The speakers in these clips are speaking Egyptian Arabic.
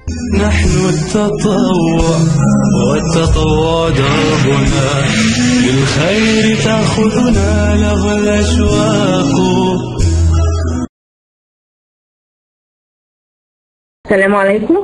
نحن التطوع والتطوع دربنا للخير تأخذنا لغى الأشواق السلام عليكم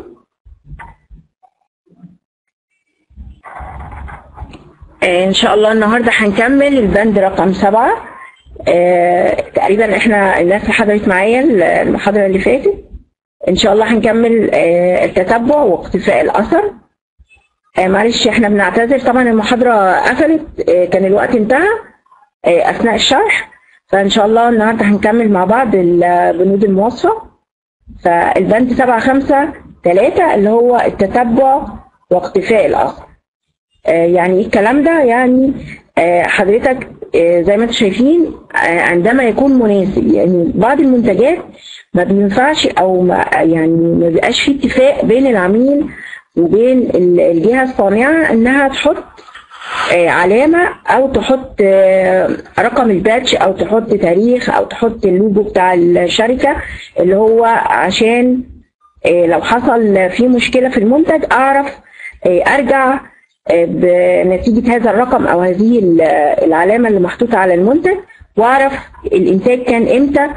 آه، ان شاء الله النهارده هنكمل البند رقم سبعة آه، تقريبا احنا الناس اللي حضرت معايا المحاضرة اللي فاتت ان شاء الله هنكمل آه، التتبع واقتفاء الاثر آه، معلش احنا بنعتذر طبعا المحاضرة قفلت آه، كان الوقت انتهى آه، اثناء الشرح فان شاء الله النهارده هنكمل مع بعض البنود الموصفة فالبند سبعة خمسة ثلاثة اللي هو التتبع واقتفاء الاثر آه، يعني ايه الكلام ده يعني آه، حضرتك آه، زي ما انتم شايفين آه، عندما يكون مناسب يعني بعض المنتجات ما بينفعش او ما يعني ما بيبقاش في اتفاق بين العميل وبين ال- الجهه الصانعه انها تحط آه، علامه او تحط آه، رقم الباتش او تحط تاريخ او تحط اللوجو بتاع الشركه اللي هو عشان آه، لو حصل في مشكله في المنتج اعرف آه، ارجع آه، بنتيجه هذا الرقم او هذه ال- العلامه اللي محطوطه على المنتج واعرف الانتاج كان امتى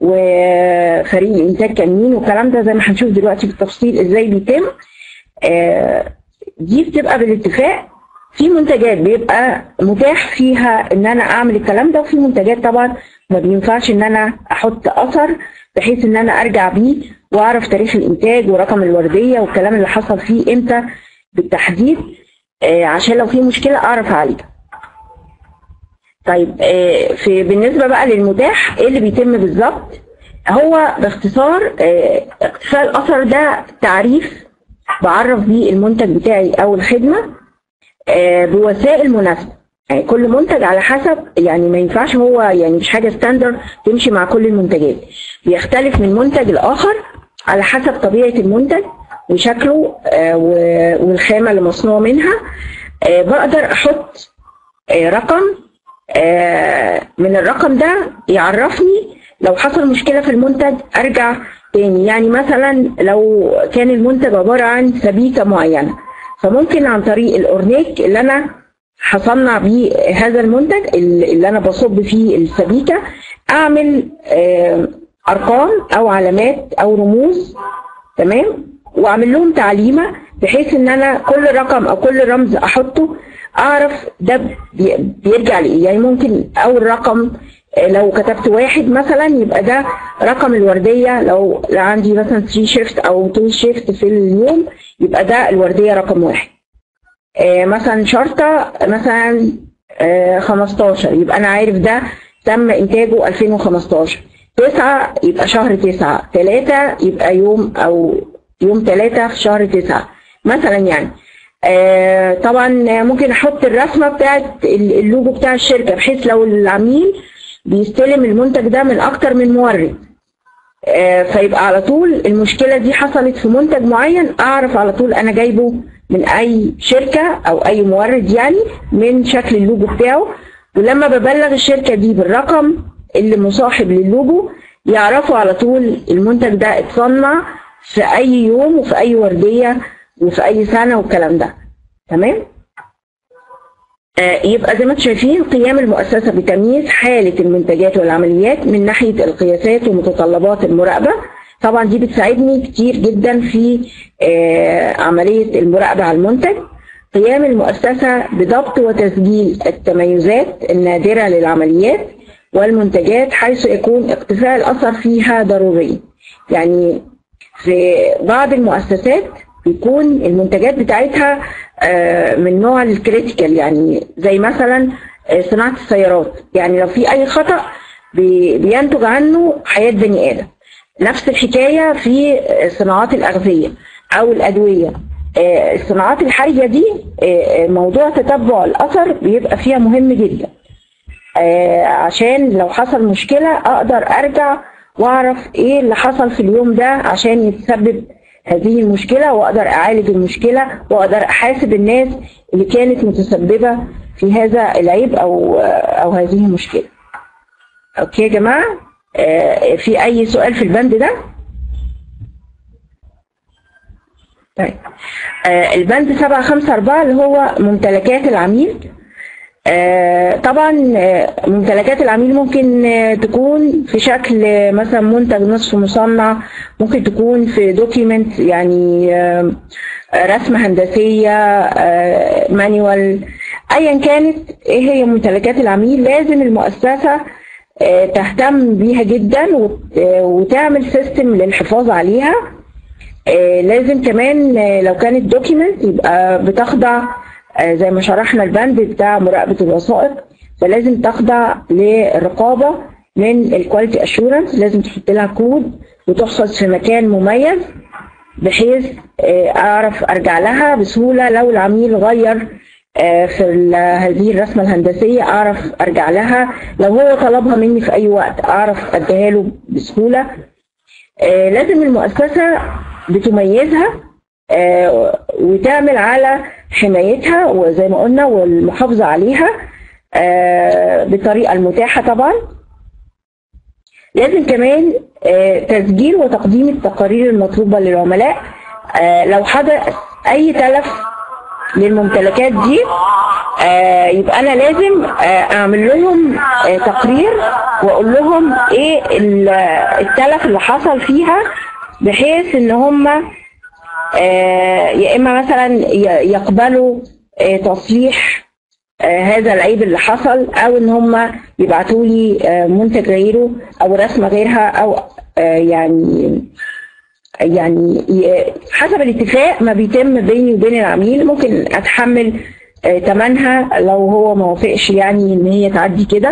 وفريق الانتاج كان مين والكلام ده زي ما هنشوف دلوقتي بالتفصيل ازاي بيتم آه، دي بتبقى بالاتفاق في منتجات بيبقى متاح فيها ان انا اعمل الكلام ده وفي منتجات طبعا ما بينفعش ان انا احط اثر بحيث ان انا ارجع بيه واعرف تاريخ الانتاج ورقم الورديه والكلام اللي حصل فيه امتى بالتحديد آه، عشان لو في مشكله اعرف اعالجها. طيب آه، في بالنسبه بقى للمتاح ايه اللي بيتم بالظبط؟ هو باختصار آه، اقتفاء الاثر ده تعريف بعرف بيه المنتج بتاعي او الخدمه آه، بوسائل مناسبه يعني كل منتج على حسب يعني ما ينفعش هو يعني مش حاجه ستاندرد تمشي مع كل المنتجات بيختلف من منتج لاخر على حسب طبيعه المنتج وشكله آه، و- والخامه اللي مصنوع منها آه، بقدر احط آه، رقم آه، من الرقم ده يعرفني لو حصل مشكله في المنتج ارجع تاني يعني مثلا لو كان المنتج عباره عن سبيكه معينه فممكن عن طريق الاورنيك اللي انا هصنع بيه هذا المنتج اللي انا بصب فيه السبيكه اعمل آه، ارقام او علامات او رموز تمام واعمل لهم تعليمه بحيث ان انا كل رقم او كل رمز احطه اعرف ده بي- بيرجع لايه يعني ممكن اول رقم آه، لو كتبت واحد مثلا يبقى ده رقم الورديه لو لو عندي مثلا 3 شيفت او 2 شيفت في اليوم يبقى ده الورديه رقم واحد آه، مثلا شرطه مثلا آه، 15 يبقى انا عارف ده تم انتاجه 2015 تسعة يبقى شهر تسعة تلاتة يبقى يوم او يوم تلاتة في شهر تسعة مثلا يعني آه طبعا ممكن احط الرسمة بتاعت ال- اللوجو بتاع الشركة بحيث لو العميل بيستلم المنتج ده من اكتر من مورد آه، فيبقى على طول المشكلة دي حصلت في منتج معين أعرف على طول أنا جايبه من أي شركة أو أي مورد يعني من شكل اللوجو بتاعه ولما ببلغ الشركة دي بالرقم اللي مصاحب للوجو يعرفوا على طول المنتج ده اتصنع في أي يوم وفي أي وردية وفي أي سنة والكلام ده تمام؟ آه، يبقى زي ما انتم شايفين قيام المؤسسة بتمييز حالة المنتجات والعمليات من ناحية القياسات ومتطلبات المراقبة طبعا دي بتساعدني كتير جدا في آه، عملية المراقبة على المنتج قيام المؤسسة بضبط وتسجيل التميزات النادرة للعمليات والمنتجات حيث يكون اقتفاء الأثر فيها ضروري يعني في بعض المؤسسات بيكون المنتجات بتاعتها آه، من نوع الكريتيكال يعني زي مثلا آه، صناعة السيارات يعني لو في أي خطأ بي- بينتج عنه حياة بني آدم نفس الحكاية في آه، صناعات الأغذية أو الأدوية آه، الصناعات الحرجة دي آه، آه، موضوع تتبع الأثر بيبقى فيها مهم جدا آه، عشان لو حصل مشكلة أقدر أرجع وأعرف إيه اللي حصل في اليوم ده عشان يتسبب هذه المشكلة وأقدر أعالج المشكلة وأقدر أحاسب الناس اللي كانت متسببة في هذا العيب أو أو هذه المشكلة. أوكي يا جماعة؟ آه، في أي سؤال في البند ده؟ طيب آه البند 754 اللي هو ممتلكات العميل آه طبعا آه ممتلكات العميل ممكن آه تكون في شكل آه مثلا منتج نصف مصنع ممكن تكون في دوكيمنت يعني آه رسمة هندسية آه مانيوال ايا كانت ايه هي ممتلكات العميل لازم المؤسسة آه تهتم بيها جدا وت- آه وتعمل سيستم للحفاظ عليها آه، لازم كمان آه، لو كانت دوكيمنت يبقى بتخضع آه، زي ما شرحنا البند بتاع مراقبة الوثائق فلازم تخضع للرقابة من الكواليتي اشورنس لازم تحط لها كود وتحفظ في مكان مميز بحيث آه، اعرف ارجع لها بسهولة لو العميل غير آه، في ال- هذه الرسمة الهندسية اعرف ارجع لها لو هو طلبها مني في اي وقت اعرف اديها له بسهولة آه، لازم المؤسسة بتميزها آه، وتعمل على حمايتها وزي ما قلنا والمحافظة عليها آه، بالطريقة المتاحة طبعا لازم كمان آه، تسجيل وتقديم التقارير المطلوبة للعملاء آه، لو حدث أي تلف للممتلكات دي آه، يبقى انا لازم آه، اعمل لهم آه، تقرير واقول لهم ايه ال- التلف اللي حصل فيها بحيث ان هم آه، يا اما مثلا ي- يقبلوا آه، تصليح آه، هذا العيب اللي حصل او ان هم يبعتوا لي آه، منتج غيره او رسمه غيرها او آه، يعني يعني ي- حسب الاتفاق ما بيتم بيني وبين العميل ممكن اتحمل آه، تمنها لو هو ما وافقش يعني ان هي تعدي كده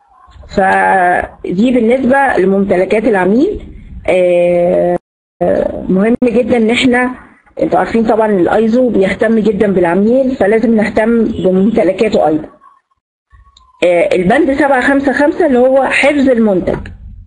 فدي بالنسبه لممتلكات العميل آه، آه، مهم جدا ان احنا انتوا عارفين طبعا الايزو بيهتم جدا بالعميل فلازم نهتم بممتلكاته ايضا آه، البند 755 اللي هو حفظ المنتج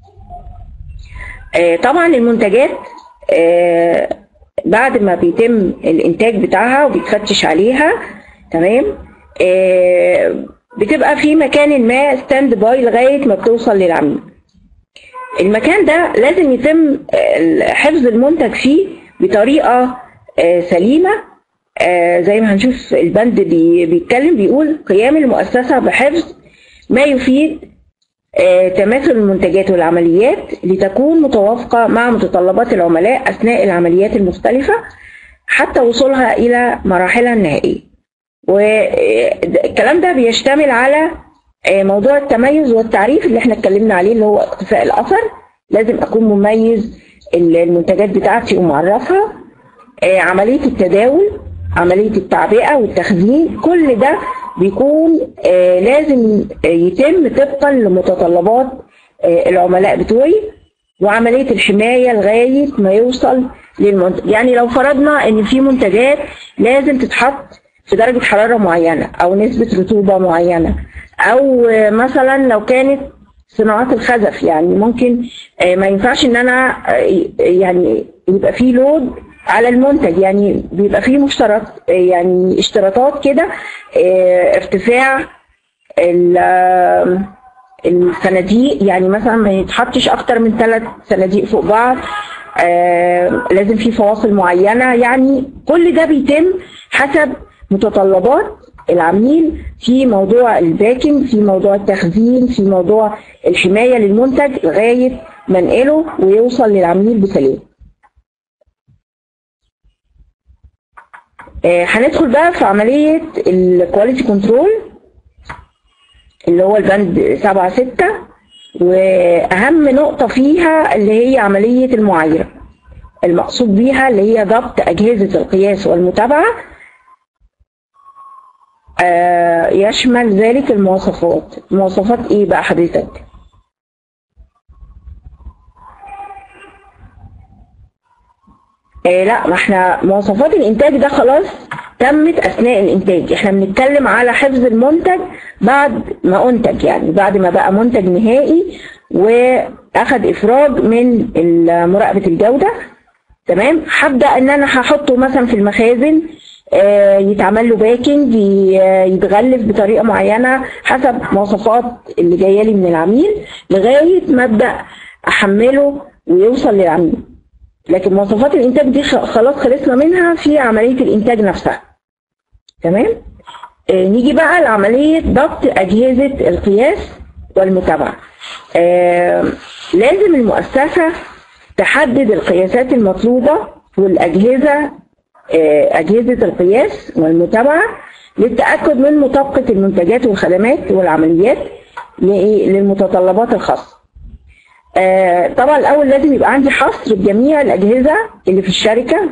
آه، طبعا المنتجات آه، بعد ما بيتم الانتاج بتاعها وبيتفتش عليها تمام آه، بتبقى في مكان ما ستاند باي لغايه ما بتوصل للعميل المكان ده لازم يتم آه، حفظ المنتج فيه بطريقه آه، سليمه آه، زي ما هنشوف البند بي- بيتكلم بيقول قيام المؤسسه بحفظ ما يفيد آه، تماثل المنتجات والعمليات لتكون متوافقة مع متطلبات العملاء أثناء العمليات المختلفة حتى وصولها إلى مراحلها النهائية والكلام ده بيشتمل على آه، موضوع التميز والتعريف اللي احنا اتكلمنا عليه اللي هو اقتفاء الأثر لازم أكون مميز المنتجات بتاعتي ومعرفها آه، عملية التداول عملية التعبئة والتخزين كل ده بيكون آه، لازم آه، يتم طبقا لمتطلبات آه، العملاء بتوعي وعملية الحماية لغاية ما يوصل للمنتج يعني لو فرضنا ان في منتجات لازم تتحط في درجة حرارة معينة او نسبة رطوبة معينة او آه، مثلا لو كانت صناعات الخزف يعني ممكن آه، ما ينفعش ان انا آه، يعني يبقى فيه لود على المنتج يعني بيبقى فيه مشترط آه، يعني اشتراطات كده آه، ارتفاع ال- آه، الصناديق يعني مثلا ما يتحطش اكتر من ثلاث صناديق فوق بعض آه، لازم في فواصل معينه يعني كل ده بيتم حسب متطلبات العميل في موضوع الباكينج في موضوع التخزين في موضوع الحمايه للمنتج لغايه ما انقله ويوصل للعميل بسلام آه، هندخل بقى في عمليه الكواليتي كنترول اللي هو البند سبعة ستة وأهم نقطة فيها اللي هي عملية المعايرة المقصود بيها اللي هي ضبط أجهزة القياس والمتابعة آه، يشمل ذلك المواصفات مواصفات ايه بقى حضرتك آه لا ما احنا مواصفات الانتاج ده خلاص تمت اثناء الانتاج احنا بنتكلم على حفظ المنتج بعد ما انتج يعني بعد ما بقى منتج نهائي واخد افراج من ال- مراقبه الجوده تمام هبدا ان انا هحطه مثلا في المخازن آه، يتعمل له باكينج ي- يتغلف بطريقه معينه حسب مواصفات اللي جايه لي من العميل لغايه ما ابدا احمله ويوصل للعميل لكن مواصفات الانتاج دي خ- خلاص خلصنا منها في عمليه الانتاج نفسها تمام آه، نيجي بقى لعمليه ضبط اجهزه القياس والمتابعه آه، لازم المؤسسه تحدد القياسات المطلوبه والاجهزه آه، اجهزه القياس والمتابعه للتاكد من مطابقه المنتجات والخدمات والعمليات لإيه؟ للمتطلبات الخاصه آه، طبعا الاول لازم يبقى عندي حصر بجميع الاجهزه اللي في الشركه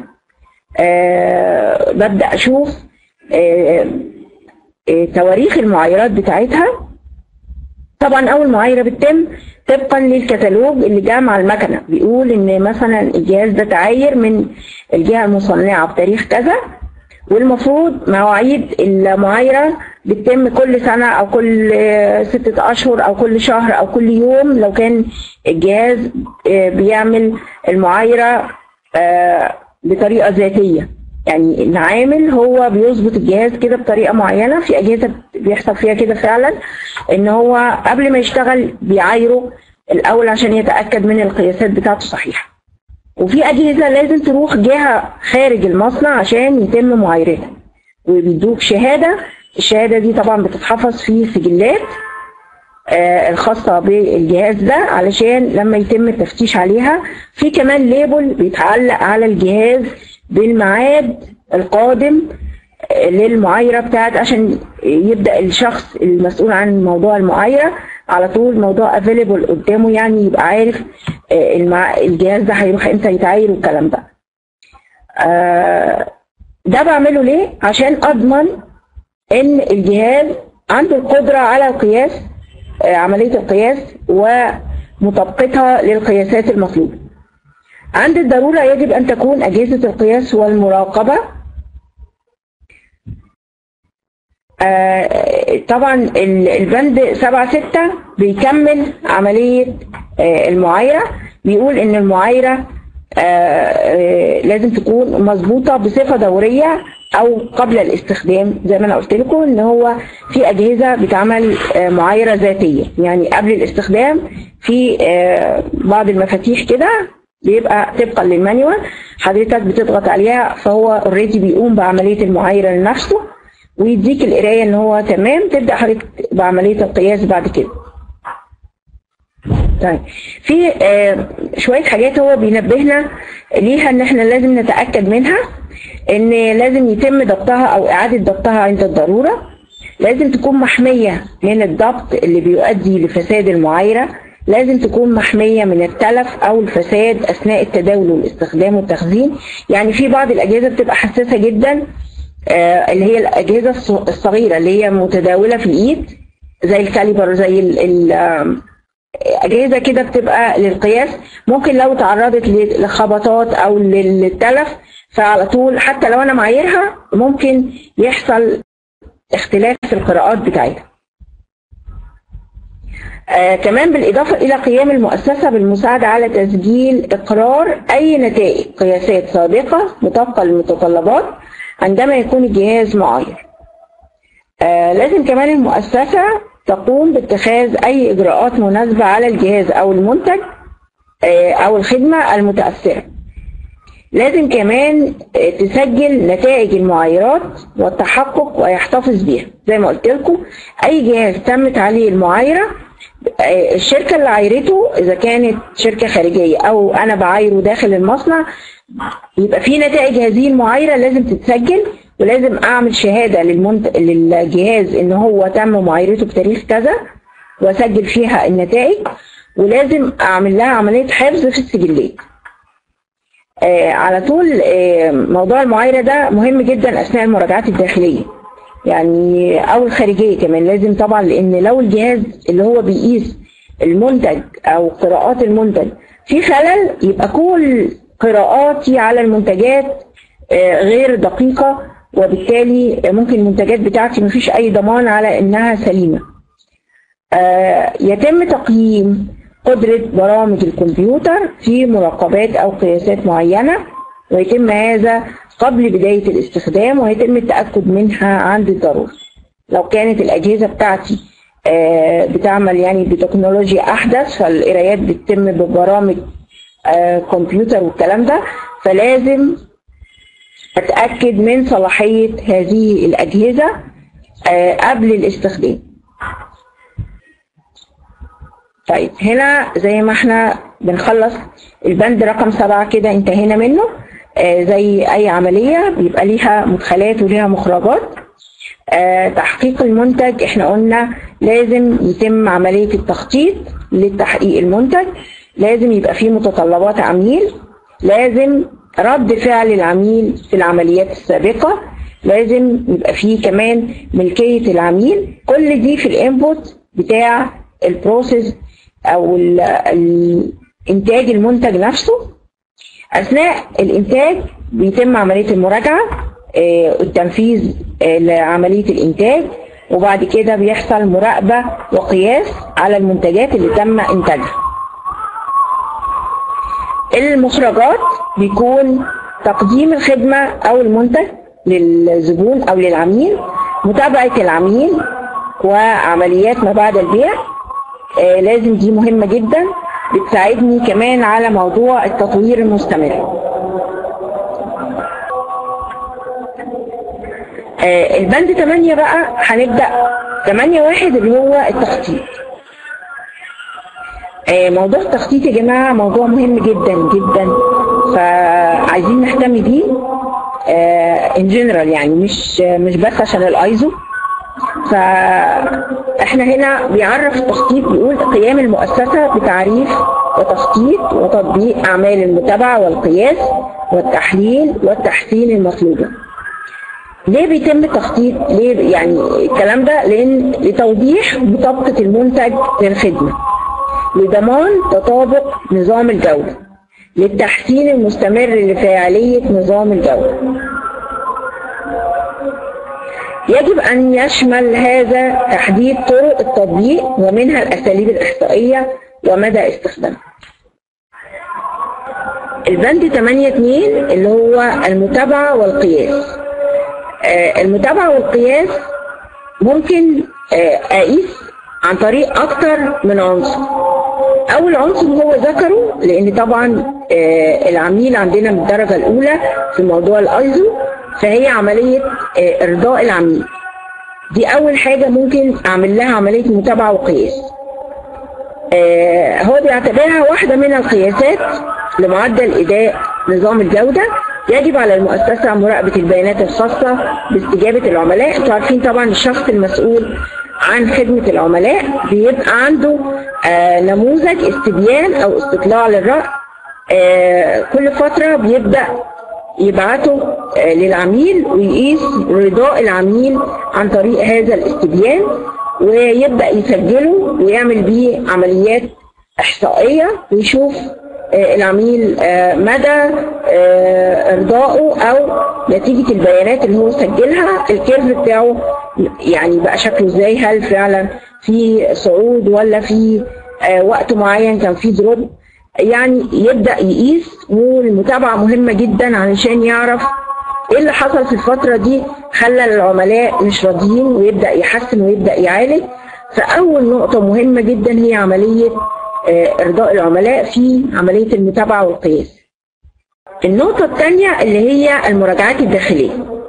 آه، ببدا اشوف آه، آه، تواريخ المعايرات بتاعتها طبعا اول معايره بتتم طبقا للكتالوج اللي جاء مع المكنه بيقول ان مثلا الجهاز ده تعاير من الجهه المصنعه بتاريخ كذا والمفروض مواعيد المعايره بتتم كل سنه او كل آه، ستة اشهر او كل شهر او كل يوم لو كان الجهاز آه، بيعمل المعايره آه، بطريقه ذاتيه يعني العامل هو بيظبط الجهاز كده بطريقه معينه في اجهزه بيحصل فيها كده فعلا ان هو قبل ما يشتغل بيعايره الاول عشان يتاكد من القياسات بتاعته صحيحه وفي اجهزه لازم تروح جهه خارج المصنع عشان يتم معايرتها وبيدوك شهاده الشهاده دي طبعا بتتحفظ في سجلات آه، الخاصة بالجهاز ده علشان لما يتم التفتيش عليها في كمان ليبل بيتعلق على الجهاز بالميعاد القادم آه، للمعايرة بتاعت عشان يبدأ الشخص المسؤول عن موضوع المعايرة على طول موضوع افيلبل قدامه يعني يبقى عارف آه، المع... الجهاز ده هيروح امتى يتعاير والكلام ده آه، ده بعمله ليه؟ عشان اضمن ان الجهاز عنده القدرة على القياس آه، عملية القياس ومطابقتها للقياسات المطلوبة عند الضرورة يجب أن تكون أجهزة القياس والمراقبة آه، طبعا ال- البند سبعة ستة بيكمل عملية آه، المعايرة بيقول إن المعايرة آه، آه، لازم تكون مظبوطة بصفة دورية أو قبل الاستخدام زي ما أنا قلت لكم إن هو في أجهزة بتعمل آه، معايرة ذاتية يعني قبل الاستخدام في آه، بعض المفاتيح كده بيبقى طبقا للمانيوال حضرتك بتضغط عليها فهو اوريدي بيقوم بعملية المعايرة لنفسه ويديك القرايه ان هو تمام تبدا حضرتك بعمليه القياس بعد كده طيب في آه شويه حاجات هو بينبهنا ليها ان احنا لازم نتاكد منها ان لازم يتم ضبطها او اعاده ضبطها عند الضروره لازم تكون محميه من الضبط اللي بيؤدي لفساد المعايره لازم تكون محميه من التلف او الفساد اثناء التداول والاستخدام والتخزين يعني في بعض الاجهزه بتبقى حساسه جدا آه، اللي هي الأجهزة الص- الصغيرة اللي هي متداولة في الإيد زي الكاليبر زي ال ال آم، أجهزة كده بتبقى للقياس ممكن لو تعرضت ل- لخبطات أو لل- للتلف فعلى طول حتى لو أنا معايرها ممكن يحصل اختلاف في القراءات بتاعتها آه كمان بالإضافة إلى قيام المؤسسة بالمساعدة على تسجيل إقرار أي نتائج قياسات سابقة مطابقة للمتطلبات عندما يكون الجهاز معاير. آه لازم كمان المؤسسة تقوم باتخاذ أي إجراءات مناسبة على الجهاز أو المنتج آه أو الخدمة المتأثرة. لازم كمان آه، تسجل نتائج المعايرات والتحقق ويحتفظ بيها زي ما قلت لكم أي جهاز تمت عليه المعايرة آه، الشركة اللي عايرته إذا كانت شركة خارجية أو أنا بعايره داخل المصنع يبقى في نتائج هذه المعايرة لازم تتسجل ولازم أعمل شهادة للمنت... للجهاز إن هو تم معايرته بتاريخ كذا وأسجل فيها النتائج ولازم أعمل لها عملية حفظ في السجلات. آه على طول آه موضوع المعايرة ده مهم جدا أثناء المراجعات الداخلية. يعني او الخارجيه كمان لازم طبعا لان لو الجهاز اللي هو بيقيس المنتج او قراءات المنتج في خلل يبقى كل قراءاتي على المنتجات آه، غير دقيقه وبالتالي ممكن المنتجات بتاعتي مفيش اي ضمان على انها سليمه. آه، يتم تقييم قدرة برامج الكمبيوتر في مراقبات أو قياسات معينة ويتم هذا قبل بداية الاستخدام ويتم التأكد منها عند الضرورة لو كانت الأجهزة بتاعتي آه، بتعمل يعني بتكنولوجيا أحدث فالقرايات بتتم ببرامج آه، كمبيوتر والكلام ده فلازم اتاكد من صلاحيه هذه الاجهزه آه، قبل الاستخدام طيب هنا زي ما احنا بنخلص البند رقم سبعة كده انتهينا منه آه، زي اي عملية بيبقى ليها مدخلات وليها مخرجات آه، تحقيق المنتج احنا قلنا لازم يتم عملية التخطيط لتحقيق المنتج لازم يبقى فيه متطلبات عميل لازم رد فعل العميل في العمليات السابقة لازم يبقى فيه كمان ملكية العميل كل دي في الانبوت بتاع البروسيس او ال- ال- انتاج المنتج نفسه اثناء الانتاج بيتم عمليه المراجعه آه، والتنفيذ آه، لعمليه الانتاج وبعد كده بيحصل مراقبه وقياس على المنتجات اللي تم انتاجها المخرجات بيكون تقديم الخدمه او المنتج للزبون او للعميل متابعه العميل وعمليات ما بعد البيع آه، لازم دي مهمة جدا بتساعدني كمان على موضوع التطوير المستمر آه، البند 8 بقى هنبدأ 8 واحد اللي هو التخطيط آه، موضوع التخطيط يا جماعة موضوع مهم جدا جدا فعايزين نهتم بيه ان جنرال يعني مش مش بس عشان الايزو فاحنا هنا بيعرف التخطيط بيقول قيام المؤسسة بتعريف وتخطيط وتطبيق أعمال المتابعة والقياس والتحليل والتحسين المطلوبة. ليه بيتم التخطيط؟ ليه يعني الكلام ده؟ لأن لتوضيح مطابقة المنتج للخدمة. لضمان تطابق نظام الجودة. للتحسين المستمر لفاعلية نظام الجودة. يجب أن يشمل هذا تحديد طرق التطبيق ومنها الأساليب الإحصائية ومدى استخدامها. البند 8 2 اللي هو المتابعة والقياس. آه، المتابعة والقياس ممكن آه، أقيس عن طريق أكتر من عنصر. أول عنصر هو ذكره لأن طبعا آه، العميل عندنا من الدرجة الأولى في موضوع الأيزو فهي عملية آه، إرضاء العميل. دي أول حاجة ممكن أعمل لها عملية متابعة وقياس. آه، هو بيعتبرها واحدة من القياسات لمعدل إداء نظام الجودة يجب على المؤسسة مراقبة البيانات الخاصة باستجابة العملاء انتوا عارفين طبعا الشخص المسؤول عن خدمة العملاء بيبقى عنده آه، نموذج استبيان أو استطلاع للرأي آه، كل فترة بيبدأ يبعته آه، للعميل ويقيس رضاء العميل عن طريق هذا الاستبيان ويبدأ يسجله ويعمل بيه عمليات إحصائية ويشوف آه، العميل آه، مدى آه، إرضائه أو نتيجة البيانات اللي هو سجلها الكيرف بتاعه يعني بقى شكله ازاي هل فعلا في صعود ولا في آه، وقت معين كان في دروب يعني يبدأ يقيس والمتابعة مهمة جدا علشان يعرف ايه اللي حصل في الفترة دي خلى العملاء مش راضيين ويبدأ يحسن ويبدأ يعالج فأول نقطة مهمة جدا هي عملية آه، إرضاء العملاء في عملية المتابعة والقياس النقطة الثانية اللي هي المراجعات الداخلية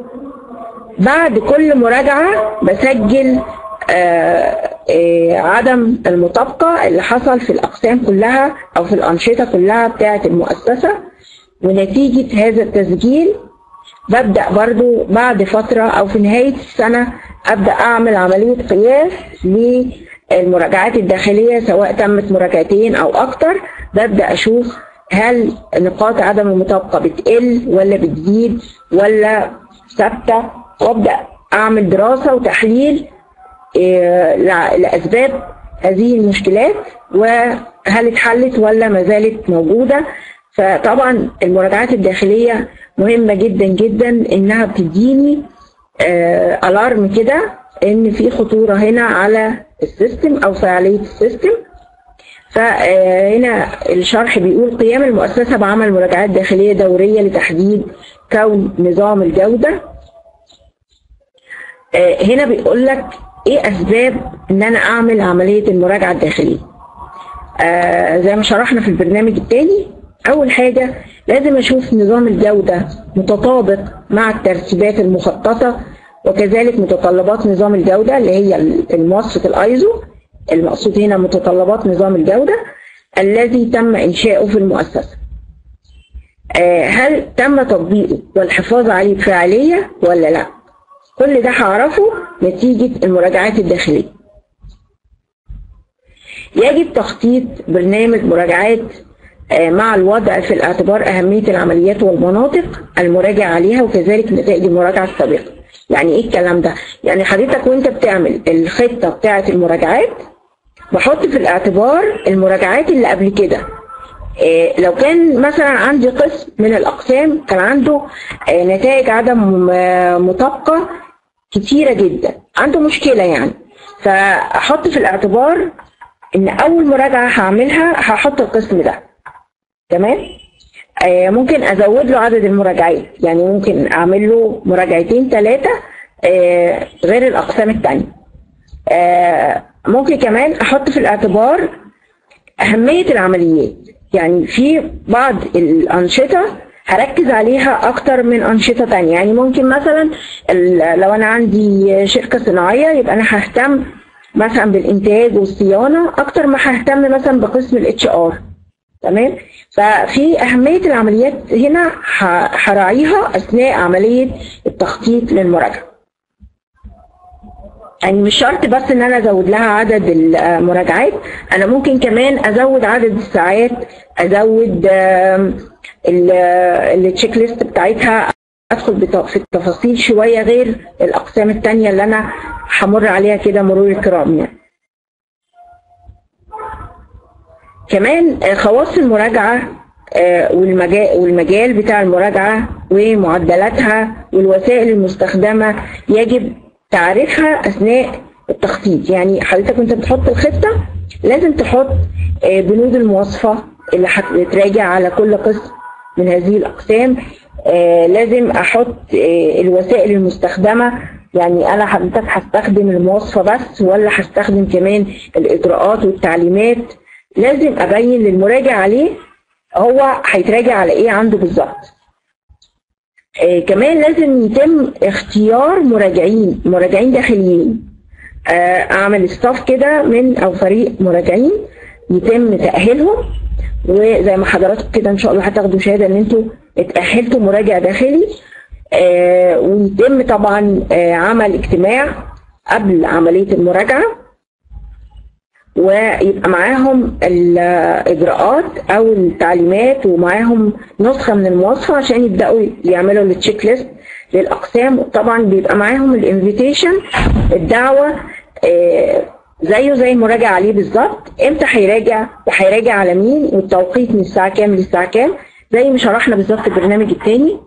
بعد كل مراجعة بسجل آه، آه، عدم المطابقة اللي حصل في الأقسام كلها أو في الأنشطة كلها بتاعة المؤسسة ونتيجة هذا التسجيل ببدأ برضو بعد فترة أو في نهاية السنة أبدأ أعمل عملية قياس للمراجعات الداخلية سواء تمت مراجعتين أو أكتر ببدأ أشوف هل نقاط عدم المطابقة بتقل ولا بتزيد ولا ثابتة وأبدأ أعمل دراسة وتحليل إيه، لع- لأسباب هذه المشكلات وهل اتحلت ولا ما زالت موجودة فطبعا المراجعات الداخلية مهمة جدا جدا إنها بتديني آه الارم كده ان في خطورة هنا على السيستم او فعالية السيستم فهنا الشرح بيقول قيام المؤسسة بعمل مراجعات داخلية دورية لتحديد كون نظام الجودة آه، هنا بيقول لك ايه اسباب ان انا اعمل عملية المراجعة الداخلية آه، زي ما شرحنا في البرنامج التاني اول حاجه لازم اشوف نظام الجوده متطابق مع الترتيبات المخططه وكذلك متطلبات نظام الجوده اللي هي المواصفه الايزو المقصود هنا متطلبات نظام الجوده الذي تم انشاؤه في المؤسسه آه، هل تم تطبيقه والحفاظ عليه بفاعليه ولا لا كل ده هعرفه نتيجه المراجعات الداخليه يجب تخطيط برنامج مراجعات آه، مع الوضع في الاعتبار أهمية العمليات والمناطق المراجع عليها وكذلك نتائج المراجعة السابقة يعني إيه الكلام ده؟ يعني حضرتك وأنت بتعمل الخطة بتاعة المراجعات بحط في الاعتبار المراجعات اللي قبل كده إيه لو كان مثلا عندي قسم من الأقسام كان عنده إيه نتائج عدم مطابقة كتيرة جدا عنده مشكلة يعني فأحط في الاعتبار إن أول مراجعة هعملها هحط القسم ده تمام آه ممكن ازود له عدد المراجعات يعني ممكن اعمل له مراجعتين ثلاثه آه غير الاقسام الثانيه آه ممكن كمان احط في الاعتبار اهميه العمليات يعني في بعض الانشطه هركز عليها اكتر من انشطه تانية يعني ممكن مثلا لو انا عندي شركه صناعيه يبقى انا ههتم مثلا بالانتاج والصيانه اكتر ما ههتم مثلا بقسم الاتش ار تمام ففي أهمية العمليات هنا هراعيها أثناء عملية التخطيط للمراجعة يعني مش شرط بس ان انا ازود لها عدد المراجعات انا ممكن كمان ازود عدد الساعات ازود التشيك ليست بتاعتها ادخل في التفاصيل شويه غير الاقسام الثانيه اللي انا همر عليها كده مرور الكرام يعني كمان آه، خواص المراجعة آه، والمجال, والمجال بتاع المراجعة ومعدلاتها والوسائل المستخدمة يجب تعرفها أثناء التخطيط يعني حضرتك وانت بتحط الخطة لازم تحط آه، بنود المواصفة اللي هتراجع على كل قسم من هذه الأقسام لازم أحط الوسائل المستخدمة يعني أنا حضرتك هستخدم المواصفة بس ولا هستخدم كمان الإجراءات والتعليمات لازم ابين للمراجع عليه هو هيتراجع على ايه عنده بالظبط آه كمان لازم يتم اختيار مراجعين مراجعين داخليين آه اعمل ستاف كده من او فريق مراجعين يتم تاهيلهم وزي ما حضراتكم كده ان شاء الله هتاخدوا شهاده ان انتوا اتاهلتوا مراجع داخلي آه ويتم طبعا آه عمل اجتماع قبل عمليه المراجعه ويبقى معاهم الاجراءات او التعليمات ومعاهم نسخه من المواصفه عشان يبداوا يعملوا التشيك ليست للاقسام طبعا بيبقى معاهم الانفيتيشن الدعوه آه، زيه زي المراجع عليه بالظبط امتى هيراجع وهيراجع على مين والتوقيت من الساعه كام للساعه كام زي ما شرحنا بالظبط البرنامج الثاني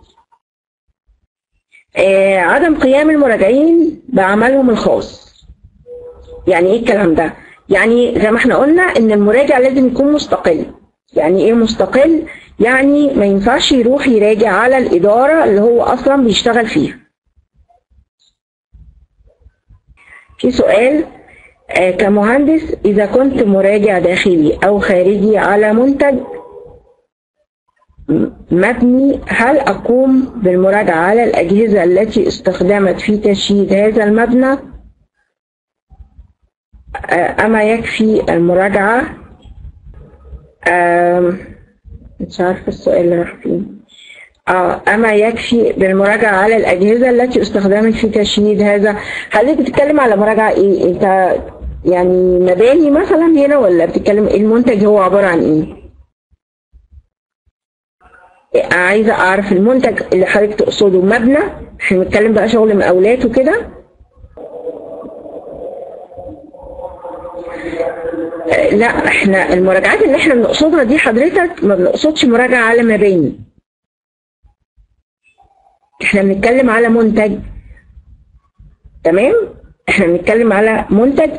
آه، عدم قيام المراجعين بعملهم الخاص يعني ايه الكلام ده يعني زي ما احنا قلنا ان المراجع لازم يكون مستقل يعني ايه مستقل يعني ما ينفعش يروح يراجع على الإدارة اللي هو أصلا بيشتغل فيها في سؤال آه كمهندس إذا كنت مراجع داخلي أو خارجي على منتج مبني هل أقوم بالمراجعة على الأجهزة التي استخدمت في تشييد هذا المبنى آه، أما يكفي المراجعة مش عارفة السؤال اللي راح فيه آه أما يكفي بالمراجعة على الأجهزة التي استخدمت في تشييد هذا هل بتتكلم على مراجعة إيه؟ أنت يعني مباني مثلا هنا ولا بتتكلم المنتج هو عبارة عن إيه؟ عايزة أعرف المنتج اللي حضرتك تقصده مبنى احنا بنتكلم بقى شغل مقاولات وكده لا احنا المراجعات اللي احنا بنقصدها دي حضرتك ما بنقصدش مراجعة على مباني احنا بنتكلم على منتج تمام احنا بنتكلم على منتج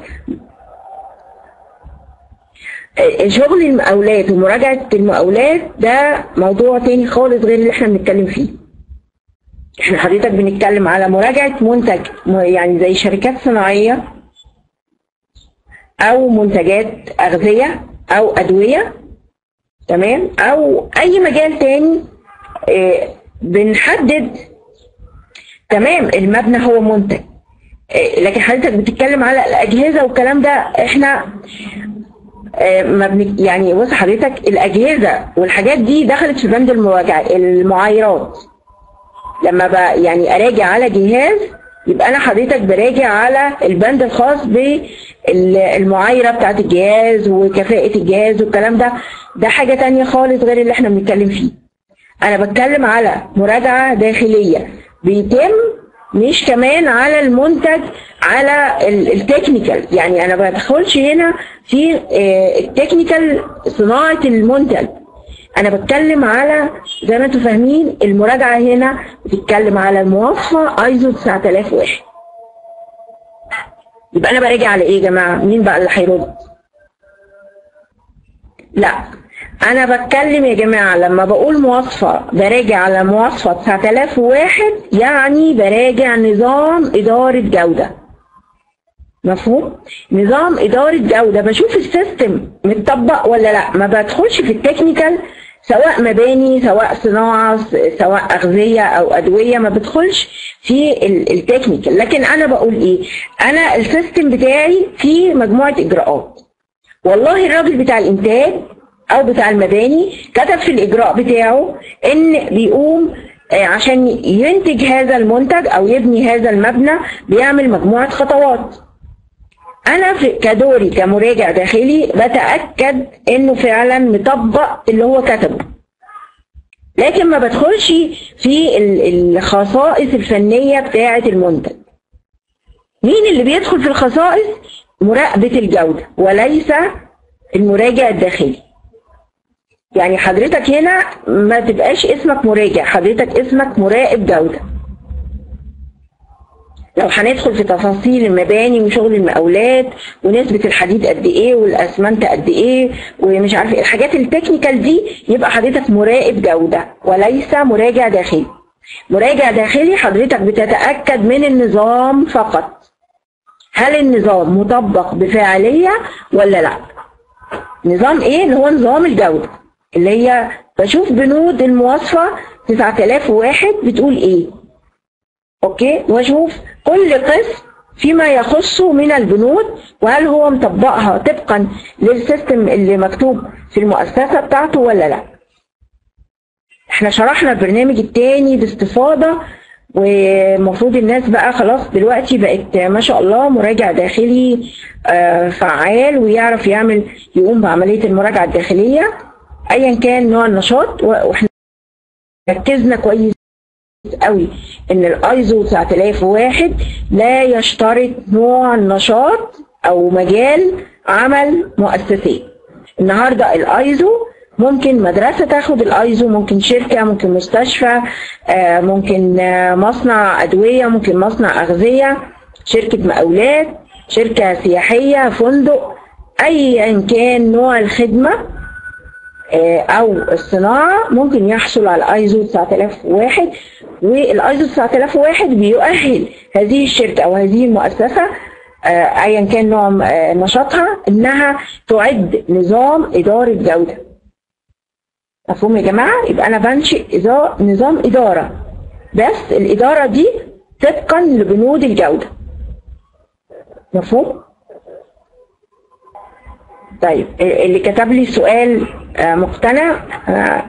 شغل المقاولات ومراجعة المقاولات ده موضوع تاني خالص غير اللي احنا بنتكلم فيه احنا حضرتك بنتكلم على مراجعة منتج يعني زي شركات صناعية أو منتجات أغذية أو أدوية تمام او اي مجال تاني آه، بنحدد تمام المبنى هو منتج آه، لكن حضرتك بتتكلم على الاجهزه والكلام ده احنا آه، ما بن... يعني بص حضرتك الاجهزه والحاجات دي دخلت في بند المراجعه المعايرات لما ب... يعني اراجع على جهاز يبقى انا حضرتك براجع على البند الخاص بالمعايره بتاعت الجهاز وكفاءه الجهاز والكلام ده ده حاجه تانية خالص غير اللي احنا بنتكلم فيه انا بتكلم على مراجعه داخليه بيتم مش كمان على المنتج على ال- التكنيكال يعني انا ما بدخلش هنا في آه، التكنيكال صناعه المنتج انا بتكلم على زي ما انتم فاهمين المراجعه هنا بتتكلم على المواصفه ايزو 9001 يبقى انا براجع على ايه يا جماعه مين بقى اللي هيرد لا انا بتكلم يا جماعه لما بقول مواصفه براجع على مواصفه 9001 يعني براجع نظام اداره جوده مفهوم نظام اداره جوده بشوف السيستم متطبق ولا لا ما بدخلش في التكنيكال سواء مباني سواء صناعه س- سواء اغذيه او ادويه ما بدخلش في ال- التكنيكال لكن انا بقول ايه انا السيستم بتاعي فيه مجموعه اجراءات والله الراجل بتاع الانتاج او بتاع المباني كتب في الاجراء بتاعه ان بيقوم آه، عشان ينتج هذا المنتج او يبني هذا المبنى بيعمل مجموعه خطوات انا في كدوري كمراجع داخلي بتاكد انه فعلا مطبق اللي هو كتبه لكن ما بدخلش في ال- الخصائص الفنيه بتاعه المنتج مين اللي بيدخل في الخصائص مراقبه الجوده وليس المراجع الداخلي يعني حضرتك هنا ما تبقاش اسمك مراجع حضرتك اسمك مراقب جوده لو هندخل في تفاصيل المباني وشغل المقاولات ونسبة الحديد قد ايه والاسمنت قد ايه ومش عارف ايه الحاجات التكنيكال دي يبقى حضرتك مراقب جودة وليس مراجع داخلي مراجع داخلي حضرتك بتتأكد من النظام فقط هل النظام مطبق بفاعلية ولا لا نظام ايه اللي هو نظام الجودة اللي هي بشوف بنود المواصفة 9001 بتقول ايه اوكي واشوف كل قسم فيما يخصه من البنود وهل هو مطبقها طبقا للسيستم اللي مكتوب في المؤسسة بتاعته ولا لا احنا شرحنا البرنامج التاني باستفاضة ومفروض الناس بقى خلاص دلوقتي بقت ما شاء الله مراجع داخلي آه، فعال ويعرف يعمل يقوم بعملية المراجعة الداخلية ايا كان نوع النشاط و- واحنا ركزنا كويس قوي ان الايزو 9001 لا يشترط نوع النشاط او مجال عمل مؤسسات النهارده الايزو ممكن مدرسه تاخد الايزو ممكن شركه ممكن مستشفى آه، ممكن آه، مصنع ادويه ممكن مصنع اغذيه شركه مقاولات شركه سياحيه فندق ايا كان نوع الخدمه آه، او الصناعه ممكن يحصل على ايزو 9001 والايزو 9001 بيؤهل هذه الشركه او هذه المؤسسه آه، ايا كان نوع آه، نشاطها انها تعد نظام اداره جوده مفهوم يا جماعه يبقى انا بنشئ إذا- نظام اداره بس الاداره دي طبقا لبنود الجوده مفهوم طيب اللي كتب لي سؤال آه، مقتنع آه،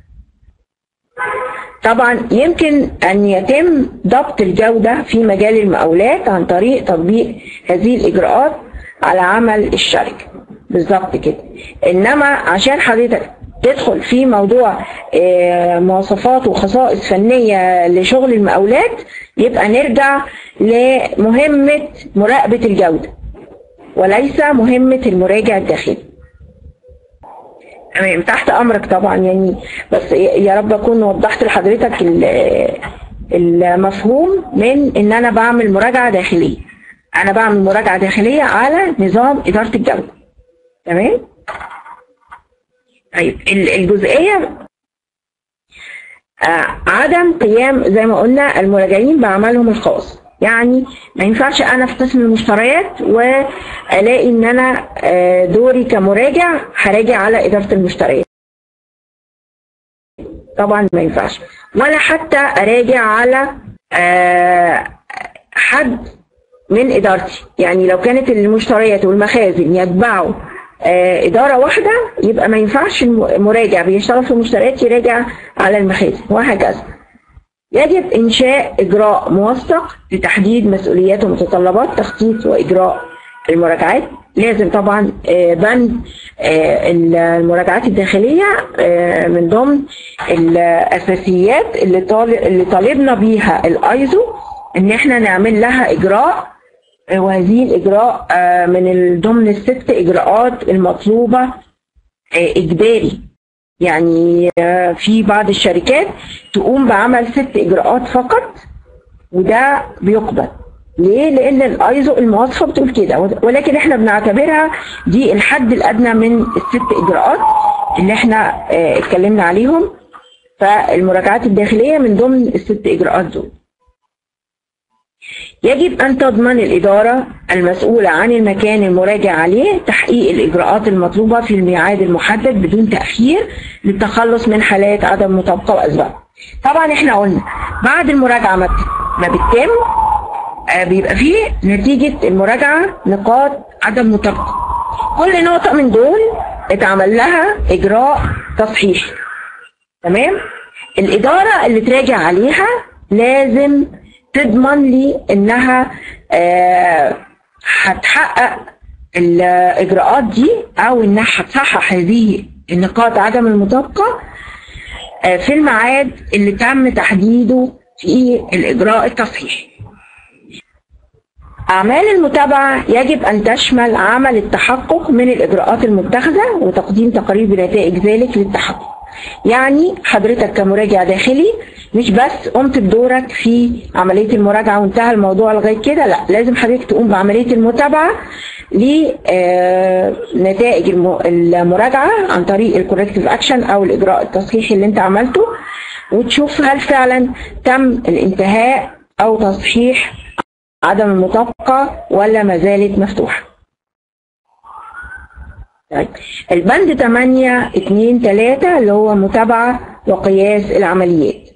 طبعا يمكن أن يتم ضبط الجودة في مجال المقاولات عن طريق تطبيق هذه الإجراءات على عمل الشركة بالظبط كده إنما عشان حضرتك تدخل في موضوع آه، مواصفات وخصائص فنية لشغل المقاولات يبقى نرجع لمهمة مراقبة الجودة وليس مهمة المراجع الداخلي تمام تحت امرك طبعا يعني بس يا رب اكون وضحت لحضرتك ال- المفهوم من ان انا بعمل مراجعه داخليه انا بعمل مراجعه داخليه على نظام اداره الجوده تمام طيب ال- الجزئيه آه، عدم قيام زي ما قلنا المراجعين بعملهم الخاص يعني ما ينفعش انا في قسم المشتريات والاقي ان انا آه، دوري كمراجع هراجع على اداره المشتريات طبعا ما ينفعش ولا حتى اراجع على آه، حد من ادارتي يعني لو كانت المشتريات والمخازن يتبعوا آه، اداره واحده يبقى ما ينفعش المراجع بيشتغل في المشتريات يراجع على المخازن وهكذا يجب انشاء اجراء موثق لتحديد مسؤوليات ومتطلبات تخطيط واجراء المراجعات لازم طبعا آه، بند آه، المراجعات الداخليه آه، من ضمن الاساسيات اللي طالب اللي طالبنا بيها الايزو ان احنا نعمل لها اجراء وهذه الاجراء من ضمن الست اجراءات المطلوبه اجباري يعني في بعض الشركات تقوم بعمل ست اجراءات فقط وده بيقبل ليه؟ لأن الايزو المواصفة بتقول كده ولكن احنا بنعتبرها دي الحد الأدنى من الست إجراءات اللي احنا اه اتكلمنا عليهم فالمراجعات الداخلية من ضمن الست إجراءات دول. يجب أن تضمن الإدارة المسؤولة عن المكان المراجع عليه تحقيق الإجراءات المطلوبة في الميعاد المحدد بدون تأخير للتخلص من حالات عدم مطابقة وأسباب. طبعا احنا قلنا بعد المراجعة ما بتتم آه، بيبقى فيه نتيجة المراجعة نقاط عدم مطابقة كل نقطة من دول اتعمل لها إجراء تصحيح تمام الإدارة اللي تراجع عليها لازم تضمن لي إنها آه، هتحقق الإجراءات دي أو إنها هتصحح هذه النقاط عدم المطابقة آه، في الميعاد اللي تم تحديده في الإجراء التصحيحي أعمال المتابعة يجب أن تشمل عمل التحقق من الإجراءات المتخذة وتقديم تقارير بنتائج ذلك للتحقق يعني حضرتك كمراجع داخلي مش بس قمت بدورك في عملية المراجعة وانتهى الموضوع لغاية كده لا لازم حضرتك تقوم بعملية المتابعة لنتائج المراجعة عن طريق الكوركتيف اكشن او الاجراء التصحيحي اللي انت عملته وتشوف هل فعلا تم الانتهاء او تصحيح عدم المطابقة ولا ما زالت مفتوحة طيب البند 8 2 3 اللي هو متابعة وقياس العمليات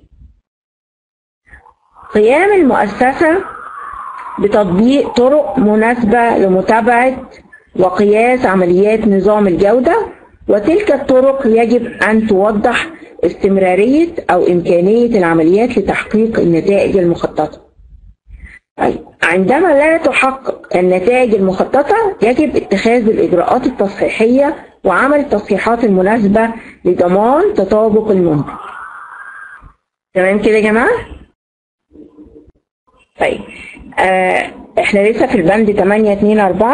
قيام المؤسسة بتطبيق طرق مناسبة لمتابعة وقياس عمليات نظام الجودة وتلك الطرق يجب أن توضح استمرارية أو إمكانية العمليات لتحقيق النتائج المخططة طيب عندما لا تحقق النتائج المخططة يجب اتخاذ الإجراءات التصحيحية وعمل التصحيحات المناسبة لضمان تطابق المنتج تمام كده يا جماعة؟ طيب آه احنا لسه في البند 8 2 4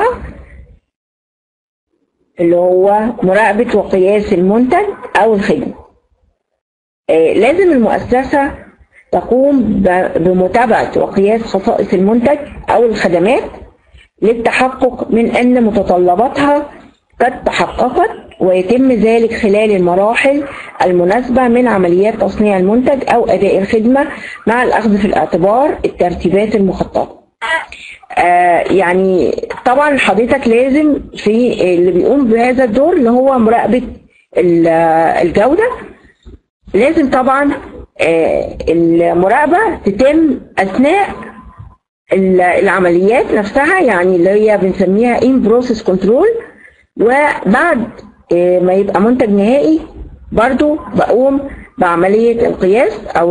اللي هو مراقبة وقياس المنتج أو الخدمة آه لازم المؤسسة تقوم بمتابعة وقياس خصائص المنتج أو الخدمات للتحقق من أن متطلباتها قد تحققت ويتم ذلك خلال المراحل المناسبة من عمليات تصنيع المنتج أو أداء الخدمة مع الأخذ في الاعتبار الترتيبات المخططة. آه يعني طبعا حضرتك لازم في اللي بيقوم بهذا الدور اللي هو مراقبة الجودة لازم طبعا آه، المراقبة تتم أثناء العمليات نفسها يعني اللي هي بنسميها in process control وبعد آه، ما يبقى منتج نهائي برضو بقوم بعملية القياس أو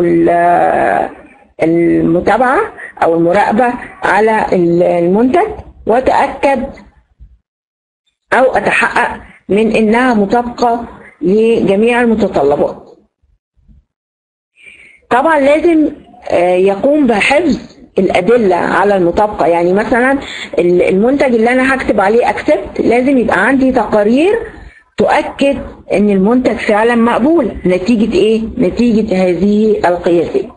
المتابعة أو المراقبة على المنتج وأتأكد أو أتحقق من إنها مطابقة لجميع المتطلبات طبعا لازم آه، يقوم بحفظ الأدلة على المطابقة يعني مثلا المنتج اللي أنا هكتب عليه أكسبت لازم يبقى عندي تقارير تؤكد ان المنتج فعلا مقبول نتيجة ايه؟ نتيجة هذه القياسات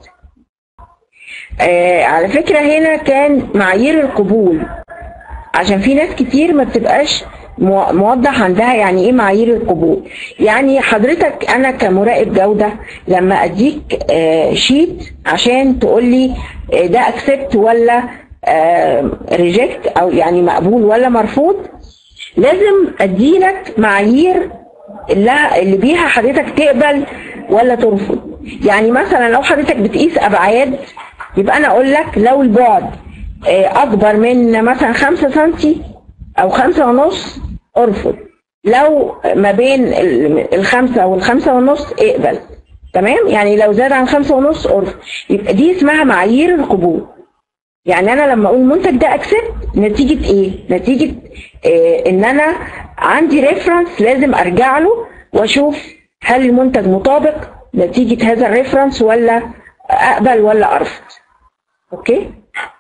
آه على فكرة هنا كان معايير القبول عشان في ناس كتير ما بتبقاش موضح عندها يعني ايه معايير القبول يعني حضرتك انا كمراقب جودة لما اديك شيت آه، عشان تقول لي آه، ده اكسبت ولا ريجكت آه، او يعني مقبول ولا مرفوض لازم اديلك معايير اللي, اللي بيها حضرتك تقبل ولا ترفض يعني مثلا لو حضرتك بتقيس ابعاد يبقى انا اقول لك لو البعد آه، اكبر من مثلا 5 سم او خمسة ونص ارفض لو ما بين ال- الخمسة والخمسة ونص اقبل تمام يعني لو زاد عن خمسة ونص ارفض يبقى دي اسمها معايير القبول يعني انا لما اقول المنتج ده اكسبت نتيجة ايه نتيجة إيه ان انا عندي ريفرنس لازم ارجع له واشوف هل المنتج مطابق نتيجة هذا الريفرنس ولا اقبل ولا ارفض اوكي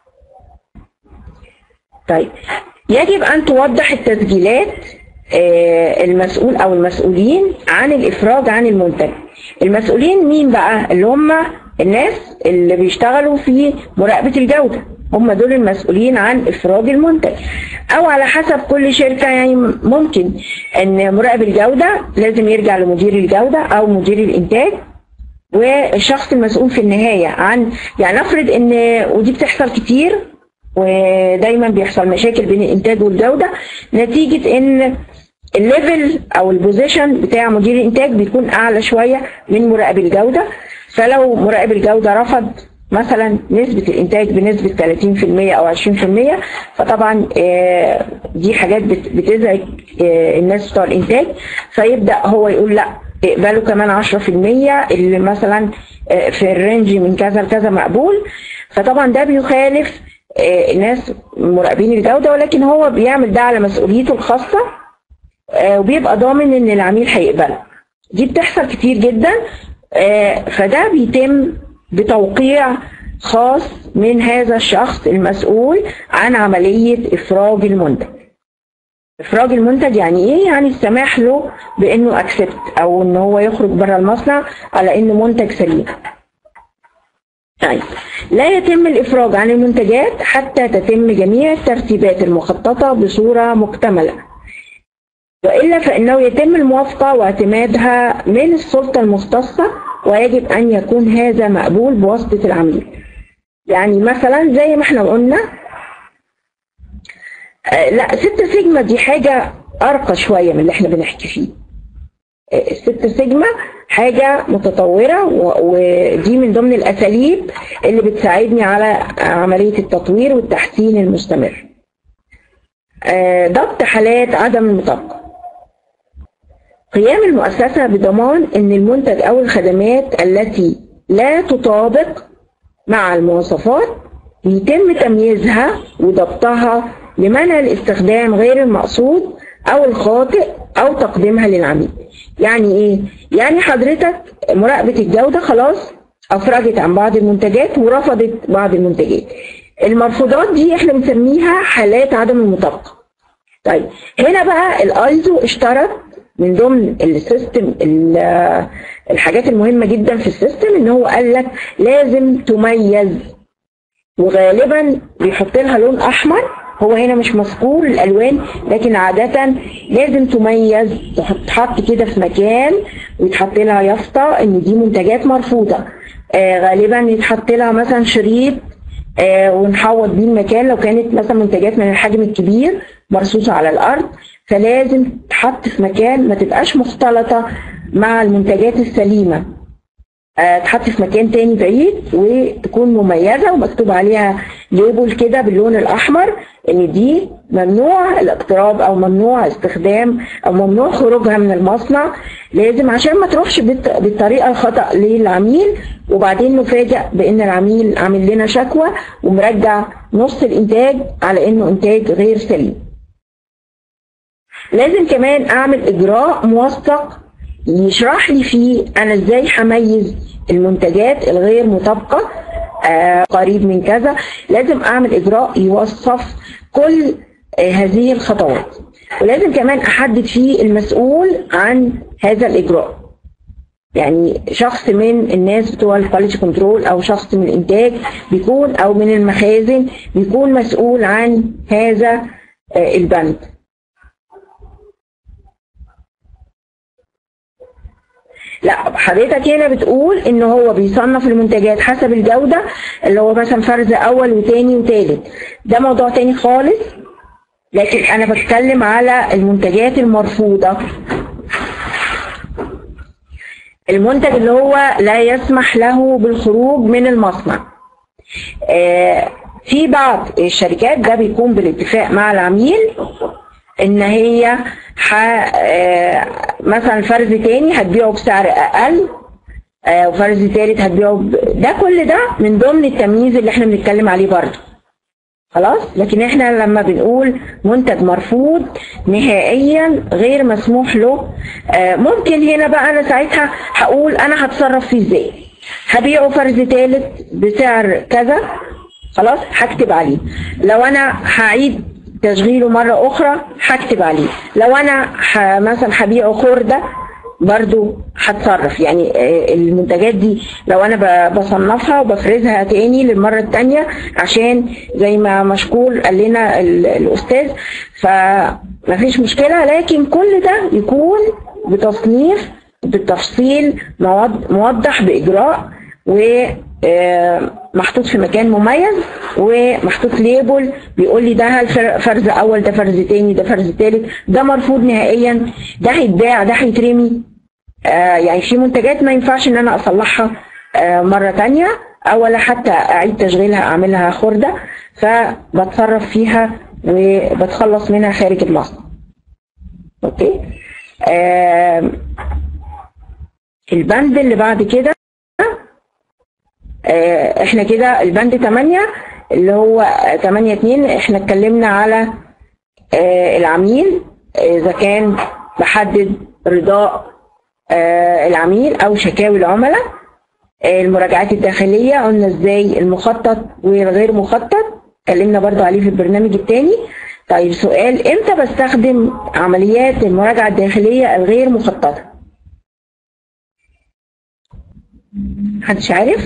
طيب يجب ان توضح التسجيلات آه، المسؤول او المسؤولين عن الافراج عن المنتج المسؤولين مين بقى اللي هم الناس اللي بيشتغلوا في مراقبة الجودة هم دول المسؤولين عن افراج المنتج او على حسب كل شركة يعني ممكن ان مراقب الجودة لازم يرجع لمدير الجودة او مدير الانتاج والشخص المسؤول في النهاية عن يعني نفرض ان ودي بتحصل كتير ودايما بيحصل مشاكل بين الانتاج والجودة نتيجة ان الليفل او البوزيشن بتاع مدير الانتاج بيكون اعلى شوية من مراقب الجودة فلو مراقب الجودة رفض مثلا نسبة الانتاج بنسبة 30% او 20% فطبعا آه، دي حاجات بت- بتزعج آه، الناس بتوع الانتاج فيبدأ هو يقول لا اقبلوا كمان 10% اللي مثلا آه، في الرينج من كذا لكذا مقبول فطبعا ده بيخالف آه، الناس مراقبين الجودة ولكن هو بيعمل ده على مسؤوليته الخاصة آه، وبيبقى ضامن ان العميل هيقبله دي بتحصل كتير جدا آه، فده بيتم بتوقيع خاص من هذا الشخص المسؤول عن عملية إفراج المنتج إفراج المنتج يعني إيه؟ يعني السماح له بإنه أكسبت أو إن هو يخرج بره المصنع على إنه منتج سليم طيب لا يتم الإفراج عن المنتجات حتى تتم جميع الترتيبات المخططة بصورة مكتملة وإلا فإنه يتم الموافقة واعتمادها من السلطة المختصة ويجب أن يكون هذا مقبول بواسطة العميل يعني مثلا زي ما احنا قلنا آه، لا ستة سيجما دي حاجة أرقى شوية من اللي احنا بنحكي فيه آه، الستة سيجما حاجة متطورة و- ودي من ضمن الأساليب اللي بتساعدني على عملية التطوير والتحسين المستمر آه، ضبط حالات عدم المطابقة قيام المؤسسة بضمان أن المنتج أو الخدمات التي لا تطابق مع المواصفات يتم تمييزها وضبطها لمنع الاستخدام غير المقصود أو الخاطئ أو تقديمها للعميل يعني إيه؟ يعني حضرتك مراقبة الجودة خلاص أفرجت عن بعض المنتجات ورفضت بعض المنتجات المرفوضات دي احنا بنسميها حالات عدم المطابقة طيب هنا بقى الايزو اشترط من ضمن السيستم ال- الحاجات المهمة جدا في السيستم ان هو قال لك لازم تميز وغالبا بيحط لها لون احمر هو هنا مش مذكور الالوان لكن عادة لازم تميز تحط كده في مكان ويتحط لها يافطة ان دي منتجات مرفوضة آه غالبا يتحط لها مثلا شريط آه ونحوط بيه المكان لو كانت مثلا منتجات من الحجم الكبير مرصوصة على الارض فلازم تحط في مكان ما تبقاش مختلطة مع المنتجات السليمة آه، تحط في مكان تاني بعيد وتكون مميزة ومكتوب عليها ليبل كده باللون الأحمر إن دي ممنوع الاقتراب أو ممنوع استخدام أو ممنوع خروجها من المصنع لازم عشان ما تروحش بالط- بالطريقة الخطأ للعميل وبعدين نفاجأ بإن العميل عامل لنا شكوى ومرجع نص الإنتاج على إنه إنتاج غير سليم. لازم كمان اعمل اجراء موثق يشرح لي فيه انا ازاي هميز المنتجات الغير مطابقه آه قريب من كذا لازم اعمل اجراء يوصف كل آه هذه الخطوات ولازم كمان احدد فيه المسؤول عن هذا الاجراء يعني شخص من الناس بتوع الكواليتي كنترول او شخص من الانتاج بيكون او من المخازن بيكون مسؤول عن هذا آه البند لا حضرتك هنا بتقول ان هو بيصنف المنتجات حسب الجودة اللي هو مثلا فرز اول وتاني وتالت ده موضوع تاني خالص لكن انا بتكلم على المنتجات المرفوضة المنتج اللي هو لا يسمح له بالخروج من المصنع آه، في بعض الشركات ده بيكون بالاتفاق مع العميل ان هي ح... آه، مثلا فرز تاني هتبيعه بسعر اقل آه، وفرز تالت هتبيعه ب... ده كل ده من ضمن التمييز اللي احنا بنتكلم عليه برضه خلاص لكن احنا لما بنقول منتج مرفوض نهائيا غير مسموح له آه، ممكن هنا بقى انا ساعتها هقول انا هتصرف فيه ازاي هبيعه فرز ثالث بسعر كذا خلاص هكتب عليه لو انا هعيد تشغيله مرة أخرى هكتب عليه لو أنا ح- مثلا هبيعه خردة برضو هتصرف يعني آه، المنتجات دي لو انا ب- بصنفها وبفرزها تاني للمره التانيه عشان زي ما مشكور قال لنا ال- الاستاذ فمفيش مشكله لكن كل ده يكون بتصنيف بالتفصيل موض- موضح باجراء ومحطوط في مكان مميز ومحطوط ليبل بيقول لي ده الفر- فرز اول ده فرز تاني ده فرز تالت ده مرفوض نهائيا ده هيتباع ده هيترمي آه، يعني في منتجات ما ينفعش ان انا اصلحها آه، مرة تانية او ولا حتى اعيد تشغيلها اعملها خردة فبتصرف فيها وبتخلص منها خارج المصنع اوكي آم، البند اللي بعد كده آه، احنا كده البند 8 اللي هو 8 2 احنا اتكلمنا على آه، العميل اذا كان بحدد رضاء آه، العميل او شكاوي العملاء آه، المراجعات الداخلية قلنا ازاي المخطط والغير مخطط اتكلمنا برضو عليه في البرنامج التاني طيب سؤال امتى بستخدم عمليات المراجعة الداخلية الغير مخططة محدش عارف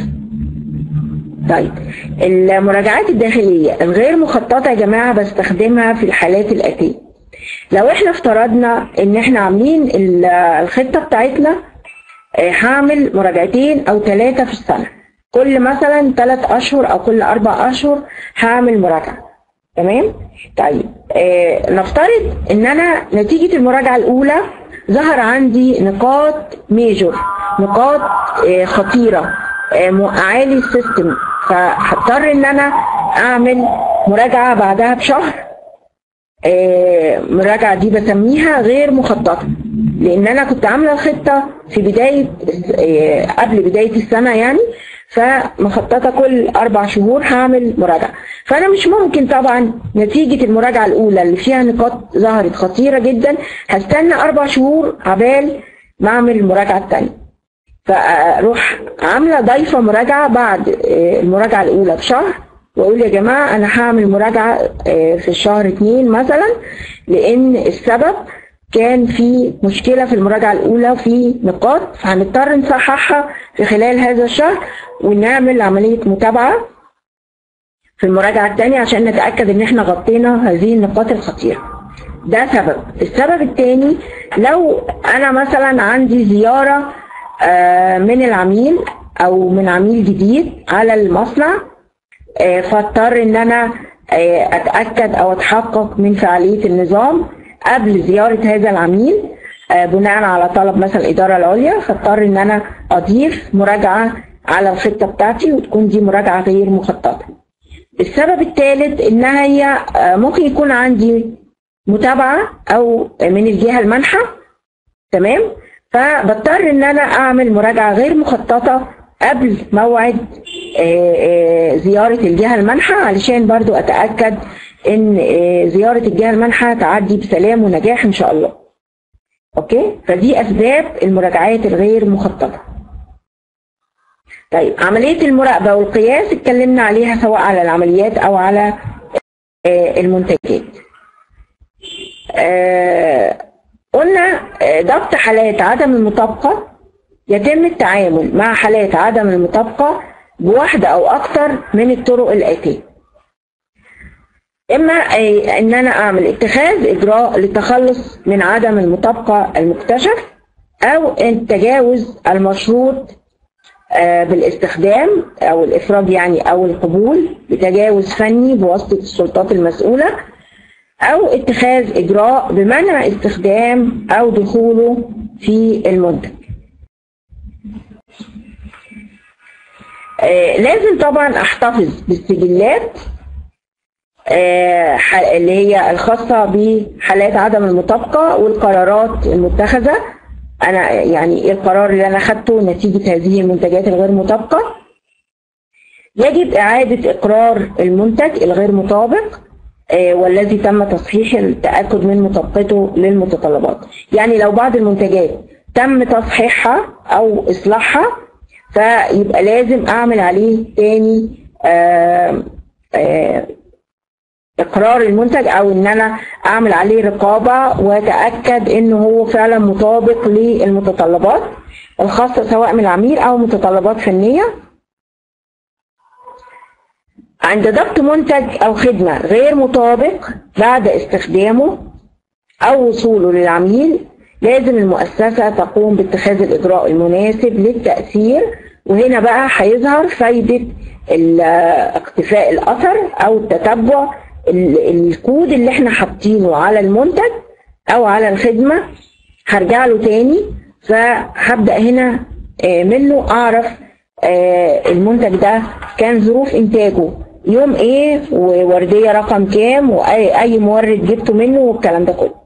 طيب المراجعات الداخلية الغير مخططة يا جماعة بستخدمها في الحالات الآتية لو احنا افترضنا ان احنا عاملين ال- الخطة بتاعتنا آه، هعمل مراجعتين او ثلاثة في السنة كل مثلا ثلاث اشهر او كل اربع اشهر هعمل مراجعة تمام طيب آه نفترض ان انا نتيجة المراجعة الاولى ظهر عندي نقاط ميجور نقاط آه خطيرة آه موقعة لي السيستم فهضطر ان انا اعمل مراجعة بعدها بشهر آه، مراجعة دي بسميها غير مخططة لأن أنا كنت عاملة الخطة في بداية آه، قبل بداية السنة يعني فمخططة كل أربع شهور هعمل مراجعة فأنا مش ممكن طبعا نتيجة المراجعة الأولى اللي فيها نقاط ظهرت خطيرة جدا هستنى أربع شهور عبال ما أعمل المراجعة التانية فاروح عامله ضايفه مراجعه بعد آه، المراجعه الاولى بشهر واقول يا جماعه انا هعمل مراجعه آه، في الشهر اتنين مثلا لان السبب كان في مشكله في المراجعه الاولى وفي نقاط فهنضطر نصححها في خلال هذا الشهر ونعمل عمليه متابعه في المراجعه الثانيه عشان نتاكد ان احنا غطينا هذه النقاط الخطيره ده سبب السبب الثاني لو انا مثلا عندي زياره آه، من العميل او من عميل جديد على المصنع آه، فاضطر ان انا آه، اتاكد او اتحقق من فعاليه النظام قبل زياره هذا العميل آه، بناء على طلب مثلا الاداره العليا فاضطر ان انا اضيف مراجعه على الخطه بتاعتي وتكون دي مراجعه غير مخططه. السبب الثالث انها هي آه، ممكن يكون عندي متابعه او من الجهه المانحه تمام فبضطر ان انا اعمل مراجعه غير مخططه قبل موعد آه، آه، زياره الجهه المانحه علشان برضو اتاكد ان آه، زياره الجهه المانحه تعدي بسلام ونجاح ان شاء الله اوكي فدي اسباب المراجعات الغير مخططه طيب عمليه المراقبه والقياس اتكلمنا عليها سواء على العمليات او على آه، المنتجات آه، قلنا آه، ضبط حالات عدم المطابقة يتم التعامل مع حالات عدم المطابقة بواحدة أو أكثر من الطرق الآتية إما آه، إن أنا أعمل اتخاذ إجراء للتخلص من عدم المطابقة المكتشف أو التجاوز المشروط آه، بالاستخدام أو الإفراج يعني أو القبول بتجاوز فني بواسطة السلطات المسؤولة أو اتخاذ إجراء بمنع استخدام أو دخوله في المنتج. آه، لازم طبعا احتفظ بالسجلات آه، ح- اللي هي الخاصة بحالات عدم المطابقة والقرارات المتخذة أنا يعني إيه القرار اللي أنا أخدته نتيجة هذه المنتجات الغير مطابقة يجب إعادة إقرار المنتج الغير مطابق آه، والذي تم تصحيح التأكد من مطابقته للمتطلبات يعني لو بعض المنتجات تم تصحيحها أو إصلاحها فيبقى لازم أعمل عليه تاني آه، آه، اقرار المنتج او ان انا اعمل عليه رقابه واتاكد انه هو فعلا مطابق للمتطلبات الخاصه سواء من العميل او متطلبات فنيه عند ضبط منتج او خدمه غير مطابق بعد استخدامه او وصوله للعميل لازم المؤسسه تقوم باتخاذ الاجراء المناسب للتاثير وهنا بقى هيظهر فايده ال- اقتفاء الاثر او التتبع ال- الكود اللي احنا حاطينه على المنتج او على الخدمه هرجع له تاني فهبدا هنا آه، منه اعرف آه، المنتج ده كان ظروف انتاجه يوم ايه وورديه رقم كام واي اي مورد جبته منه والكلام ده كله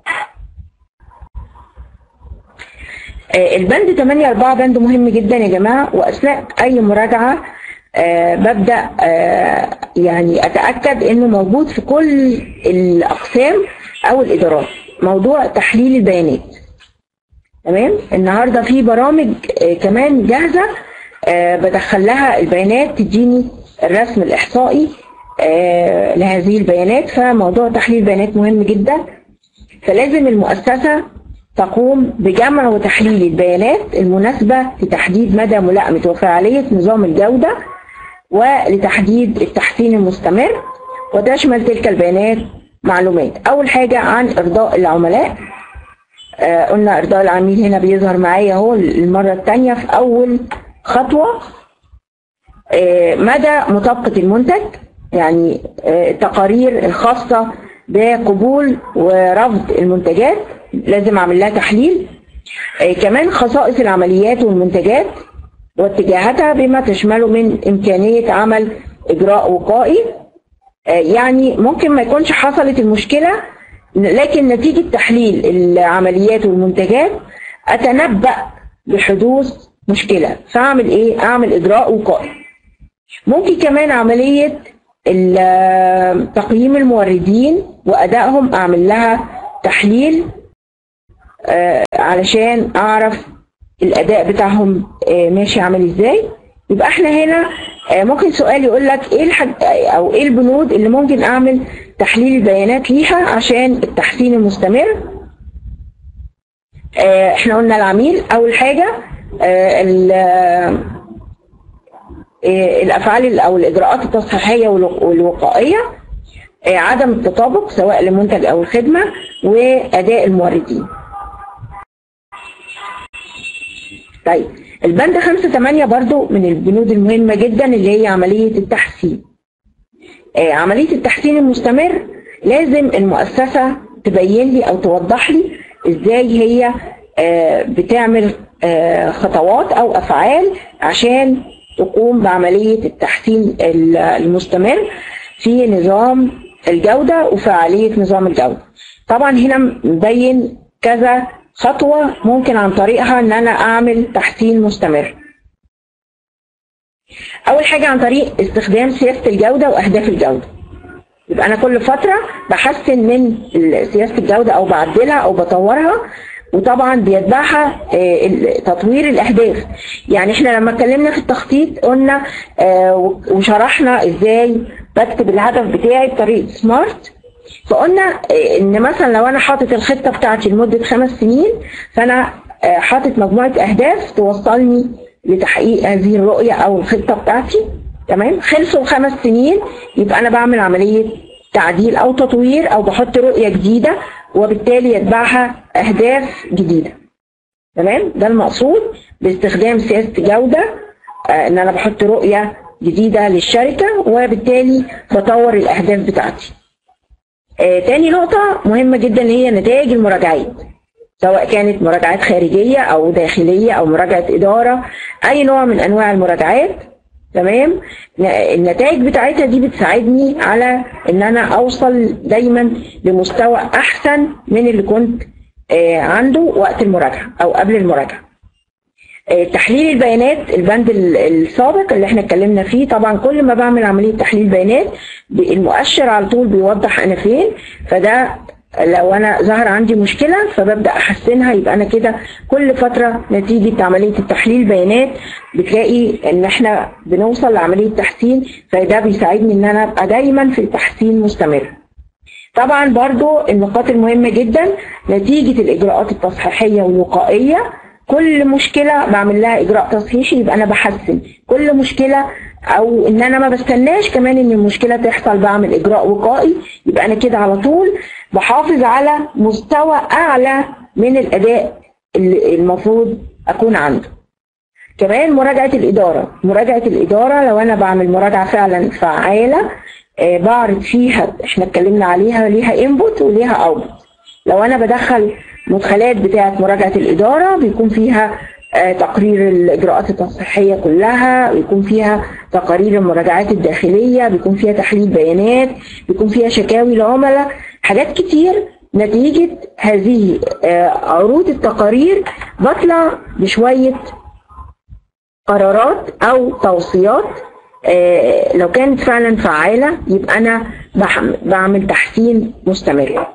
آه، البند 8 4 بند مهم جدا يا جماعه واثناء اي مراجعه آه، ببدا آه، يعني اتاكد انه موجود في كل الاقسام او الادارات موضوع تحليل البيانات تمام النهارده في برامج آه، كمان جاهزه آه، بدخل لها البيانات تديني الرسم الاحصائي آه، لهذه البيانات فموضوع تحليل البيانات مهم جدا فلازم المؤسسه تقوم بجمع وتحليل البيانات المناسبه لتحديد مدى ملائمه وفعاليه نظام الجوده ولتحديد التحسين المستمر وتشمل تلك البيانات معلومات اول حاجه عن ارضاء العملاء آه، قلنا ارضاء العميل هنا بيظهر معايا اهو المره الثانيه في اول خطوه آه، مدى مطابقه المنتج يعني آه، التقارير الخاصه بقبول ورفض المنتجات لازم اعمل لها تحليل آه، كمان خصائص العمليات والمنتجات واتجاهاتها بما تشمله من امكانيه عمل اجراء وقائي آه، يعني ممكن ما يكونش حصلت المشكله لكن نتيجه تحليل العمليات والمنتجات اتنبأ بحدوث مشكله فاعمل ايه؟ اعمل اجراء وقائي. ممكن كمان عمليه ال- تقييم الموردين وادائهم اعمل لها تحليل آه، علشان اعرف الاداء بتاعهم آه، ماشي عامل ازاي يبقى احنا هنا آه، ممكن سؤال يقول لك ايه الحاج او ايه البنود اللي ممكن اعمل تحليل البيانات ليها عشان التحسين المستمر آه، احنا قلنا العميل اول حاجه آه، ال- آه، الافعال او الاجراءات التصحيحيه والوق- والوقائيه آه، عدم التطابق سواء للمنتج او الخدمه واداء الموردين طيب البند 5 8 برضو من البنود المهمة جدا اللي هي عملية التحسين آه عملية التحسين المستمر لازم المؤسسة تبين لي أو توضح لي إزاي هي آه بتعمل آه خطوات أو أفعال عشان تقوم بعملية التحسين ال- المستمر في نظام الجودة وفعالية نظام الجودة طبعا هنا مبين كذا خطوة ممكن عن طريقها ان انا اعمل تحسين مستمر اول حاجة عن طريق استخدام سياسة الجودة واهداف الجودة يبقى انا كل فترة بحسن من ال- سياسة الجودة او بعدلها او بطورها وطبعا بيتبعها آه، ال- تطوير الاهداف يعني احنا لما اتكلمنا في التخطيط قلنا آه، و- وشرحنا ازاي بكتب الهدف بتاعي بطريقة سمارت فقلنا آه، ان مثلا لو انا حاطط الخطه بتاعتي لمده خمس سنين فانا آه، حاطط مجموعه اهداف توصلني لتحقيق هذه الرؤيه او الخطه بتاعتي تمام خلصوا خمس سنين يبقى انا بعمل عمليه تعديل او تطوير او بحط رؤيه جديده وبالتالي يتبعها اهداف جديده تمام ده المقصود باستخدام سياسه جوده آه، ان انا بحط رؤيه جديده للشركه وبالتالي بطور الاهداف بتاعتي آه، تاني نقطة مهمة جدا اللي هي نتائج المراجعات سواء كانت مراجعات خارجية أو داخلية أو مراجعة إدارة أي نوع من أنواع المراجعات تمام النتائج بتاعتها دي بتساعدني على ان انا اوصل دايما لمستوى احسن من اللي كنت آه، عنده وقت المراجعه او قبل المراجعه آه، تحليل البيانات البند ال- السابق اللي احنا اتكلمنا فيه طبعا كل ما بعمل عمليه تحليل بيانات ب- المؤشر على طول بيوضح انا فين فده لو انا ظهر عندي مشكله فببدا احسنها يبقى انا كده كل فتره نتيجه عمليه التحليل بيانات بتلاقي ان احنا بنوصل لعمليه تحسين فده بيساعدني ان انا ابقى دايما في تحسين مستمر طبعا برضو النقاط المهمة جدا نتيجة الإجراءات التصحيحية والوقائية كل مشكلة بعمل لها إجراء تصحيحي يبقى أنا بحسن كل مشكلة أو إن أنا ما بستناش كمان إن المشكلة تحصل بعمل إجراء وقائي يبقى أنا كده على طول بحافظ على مستوى أعلى من الأداء اللي المفروض أكون عنده كمان مراجعة الإدارة مراجعة الإدارة لو أنا بعمل مراجعة فعلا فعالة آه، بعرض فيها احنا اتكلمنا عليها ليها انبوت وليها اوتبوت لو انا بدخل مدخلات بتاعه مراجعه الاداره بيكون فيها آه، تقرير الاجراءات التصحيحيه كلها بيكون فيها تقارير المراجعات الداخليه بيكون فيها تحليل بيانات بيكون فيها شكاوي العملاء حاجات كتير نتيجه هذه آه، عروض التقارير بطلع بشويه قرارات او توصيات آه، لو كانت فعلا فعالة يبقى أنا بح- بعمل تحسين مستمر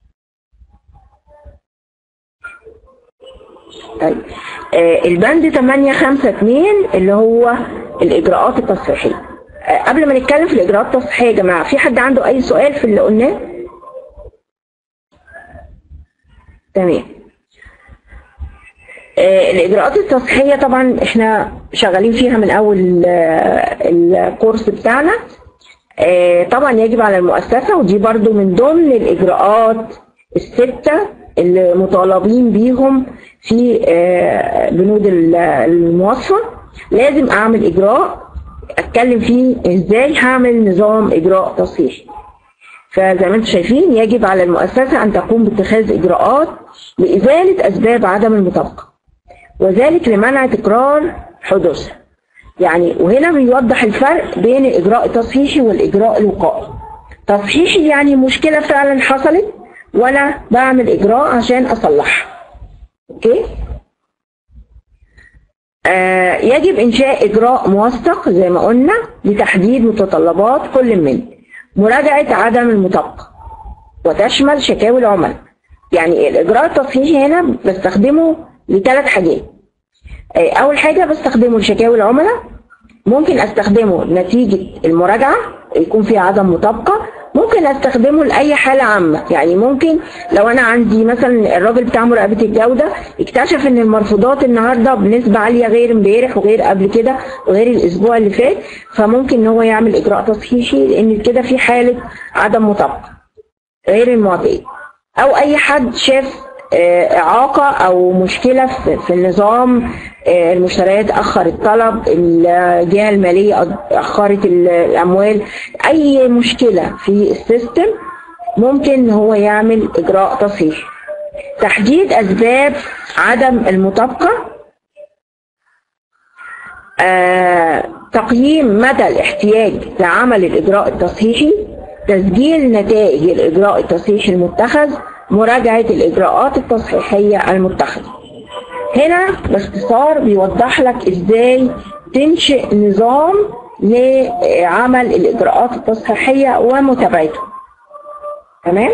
طيب آه، البند 852 اللي هو الإجراءات التصحيحية آه، قبل ما نتكلم في الإجراءات التصحيحية يا جماعة في حد عنده أي سؤال في اللي قلناه؟ تمام آه، الإجراءات التصحيحية طبعا احنا شغالين فيها من أول آه، الكورس بتاعنا آه، طبعا يجب على المؤسسة ودي برضو من ضمن الإجراءات الستة اللي مطالبين بيهم في آه، بنود ال- المواصفة لازم أعمل إجراء أتكلم فيه إزاي هعمل نظام إجراء تصحيحي فزي ما انتم شايفين يجب على المؤسسة أن تقوم باتخاذ إجراءات لإزالة أسباب عدم المطابقة وذلك لمنع تكرار حدوثها يعني وهنا بيوضح الفرق بين الإجراء التصحيحي والإجراء الوقائي تصحيحي يعني مشكلة فعلا حصلت وأنا بعمل إجراء عشان أصلحها أوكي آه يجب إنشاء إجراء موثق زي ما قلنا لتحديد متطلبات كل من مراجعة عدم المطابقة وتشمل شكاوي العملاء يعني الإجراء التصحيحي هنا بستخدمه لثلاث حاجات آه، أول حاجة بستخدمه لشكاوي العملاء ممكن استخدمه نتيجة المراجعة يكون فيها عدم مطابقة ممكن استخدمه لأي حالة عامة يعني ممكن لو أنا عندي مثلا الراجل بتاع مراقبة الجودة اكتشف إن المرفوضات النهاردة بنسبة عالية غير امبارح وغير قبل كده وغير الأسبوع اللي فات فممكن إن هو يعمل إجراء تصحيحي لأن كده في حالة عدم مطابقة غير المعتاد أو أي حد شاف آه، إعاقة أو مشكلة في في النظام آه، المشتريات أخر الطلب الجهة المالية أد- أخرت ال- الأموال أي مشكلة في السيستم ممكن هو يعمل إجراء تصحيحي تحديد أسباب عدم المطابقة آه، تقييم مدى الاحتياج لعمل الإجراء التصحيحي تسجيل نتائج الإجراء التصحيحي المتخذ مراجعة الإجراءات التصحيحية المتخذة هنا باختصار بيوضح لك ازاي تنشئ نظام لعمل الإجراءات التصحيحية ومتابعته تمام؟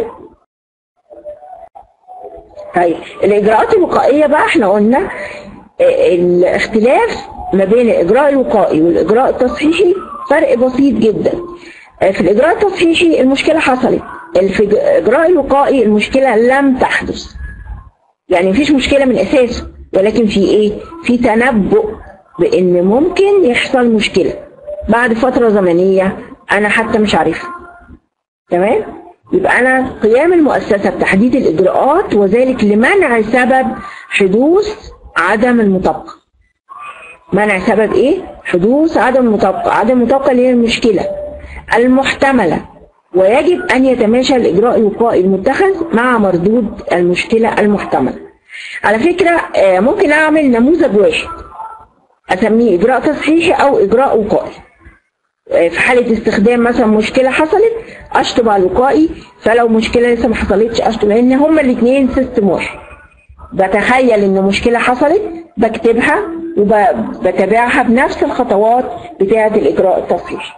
طيب الإجراءات الوقائية بقى احنا قلنا آه، الاختلاف ما بين الإجراء الوقائي والإجراء التصحيحي فرق بسيط جدا آه، في الإجراء التصحيحي المشكلة حصلت في الإجراء الوقائي المشكلة لم تحدث يعني مفيش مشكلة من أساسه ولكن في إيه؟ في تنبؤ بإن ممكن يحصل مشكلة بعد فترة زمنية أنا حتى مش عارفها تمام؟ يبقى أنا قيام المؤسسة بتحديد الإجراءات وذلك لمنع سبب حدوث عدم المطابقة منع سبب إيه؟ حدوث عدم المطابقة عدم المطابقة اللي هي المشكلة المحتملة ويجب أن يتماشى الإجراء الوقائي المتخذ مع مردود المشكلة المحتملة على فكرة آه، ممكن أعمل نموذج واحد اسميه اجراء تصحيحي او اجراء وقائي في حالة استخدام مثلا مشكلة حصلت اشطب على الوقائي فلو مشكلة لسه ما حصلتش اشطب لان هما الاثنين سيستم واحد بتخيل ان مشكلة حصلت بكتبها وبتابعها بنفس الخطوات بتاعة الاجراء التصحيحي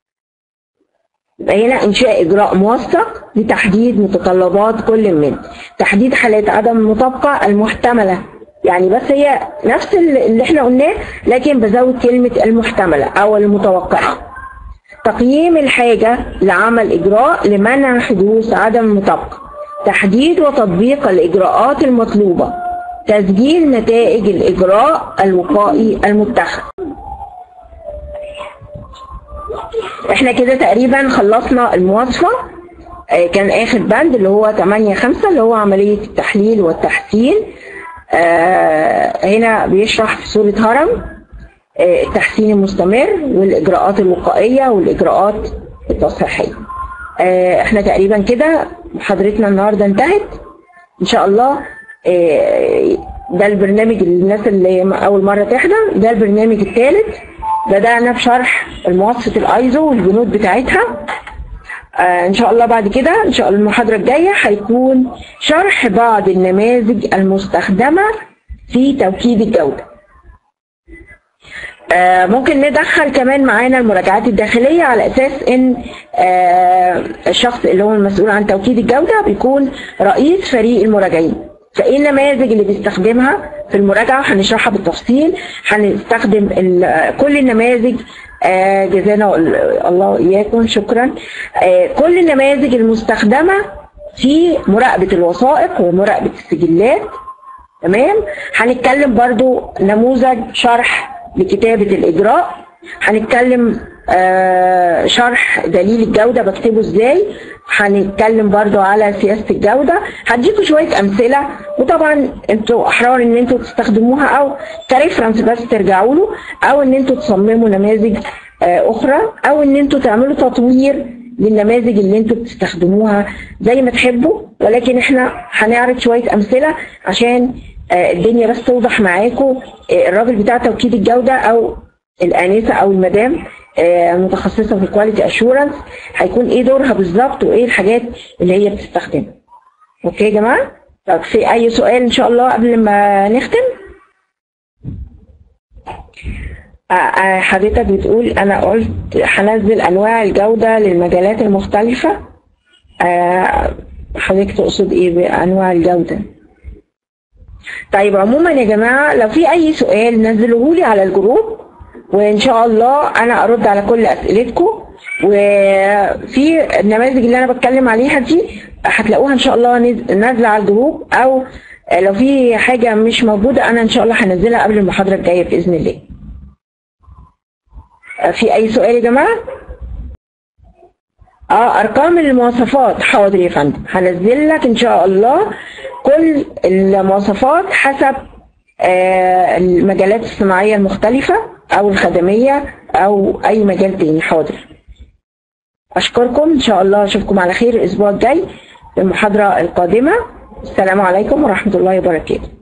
يبقى هنا انشاء اجراء موثق لتحديد متطلبات كل من تحديد حالات عدم المطابقة المحتملة يعني بس هي نفس اللي احنا قلناه لكن بزود كلمة المحتملة او المتوقعة تقييم الحاجة لعمل إجراء لمنع حدوث عدم المطابقة تحديد وتطبيق الإجراءات المطلوبة تسجيل نتائج الإجراء الوقائي المتخذ احنا كده تقريبا خلصنا المواصفة آه، كان آخر بند اللي هو 8 5 اللي هو عملية التحليل والتحسين آه، هنا بيشرح في سورة هرم آه، التحسين المستمر والإجراءات الوقائية والإجراءات التصحيحية آه، احنا تقريبا كده محاضرتنا النهاردة انتهت ان شاء الله آه، ده البرنامج للناس اللي أول مرة تحضر ده البرنامج الثالث بدأنا بشرح المواصفة الايزو والبنود بتاعتها آه، ان شاء الله بعد كده ان شاء الله المحاضرة الجاية هيكون شرح بعض النماذج المستخدمة في توكيد الجودة آه، ممكن ندخل كمان معانا المراجعات الداخلية على أساس إن آه، الشخص اللي هو المسؤول عن توكيد الجودة بيكون رئيس فريق المراجعين فإيه النماذج اللي بيستخدمها في المراجعة هنشرحها بالتفصيل هنستخدم ال- كل النماذج آه، جزانا الله وإياكم شكرا آه، كل النماذج المستخدمة في مراقبة الوثائق ومراقبة السجلات تمام هنتكلم برضو نموذج شرح لكتابة الإجراء هنتكلم آه، شرح دليل الجودة بكتبه ازاي هنتكلم برضو على سياسة الجودة هديكم شوية أمثلة وطبعا انتوا أحرار ان انتوا تستخدموها أو كريفرنس بس ترجعوا له أو ان انتوا تصمموا نماذج آه، أخرى أو ان انتوا تعملوا تطوير للنماذج اللي انتوا بتستخدموها زي ما تحبوا ولكن احنا هنعرض شوية أمثلة عشان آه، الدنيا بس توضح معاكم آه، الراجل بتاع توكيد الجودة أو الآنسة أو المدام آه، متخصصة في الكواليتي أشورنس هيكون إيه دورها بالظبط وإيه الحاجات اللي هي بتستخدمها. أوكي يا جماعة؟ طب في أي سؤال إن شاء الله قبل ما نختم؟ آه، آه، حضرتك بتقول أنا قلت هنزل أنواع الجودة للمجالات المختلفة. آه، حضرتك تقصد إيه بأنواع الجودة؟ طيب عموما يا جماعة لو في أي سؤال نزلوه لي على الجروب وإن شاء الله أنا أرد على كل أسئلتكم وفي النماذج اللي أنا بتكلم عليها دي هتلاقوها إن شاء الله نز- نازلة على الجروب أو لو في حاجة مش موجودة أنا إن شاء الله هنزلها قبل المحاضرة الجاية بإذن الله. في أي سؤال يا جماعة؟ اه ارقام المواصفات حاضر يا فندم هنزل لك ان شاء الله كل المواصفات حسب آه، المجالات الصناعيه المختلفه او الخدميه او اي مجال تاني حاضر اشكركم ان شاء الله اشوفكم على خير الاسبوع الجاي في المحاضره القادمه السلام عليكم ورحمه الله وبركاته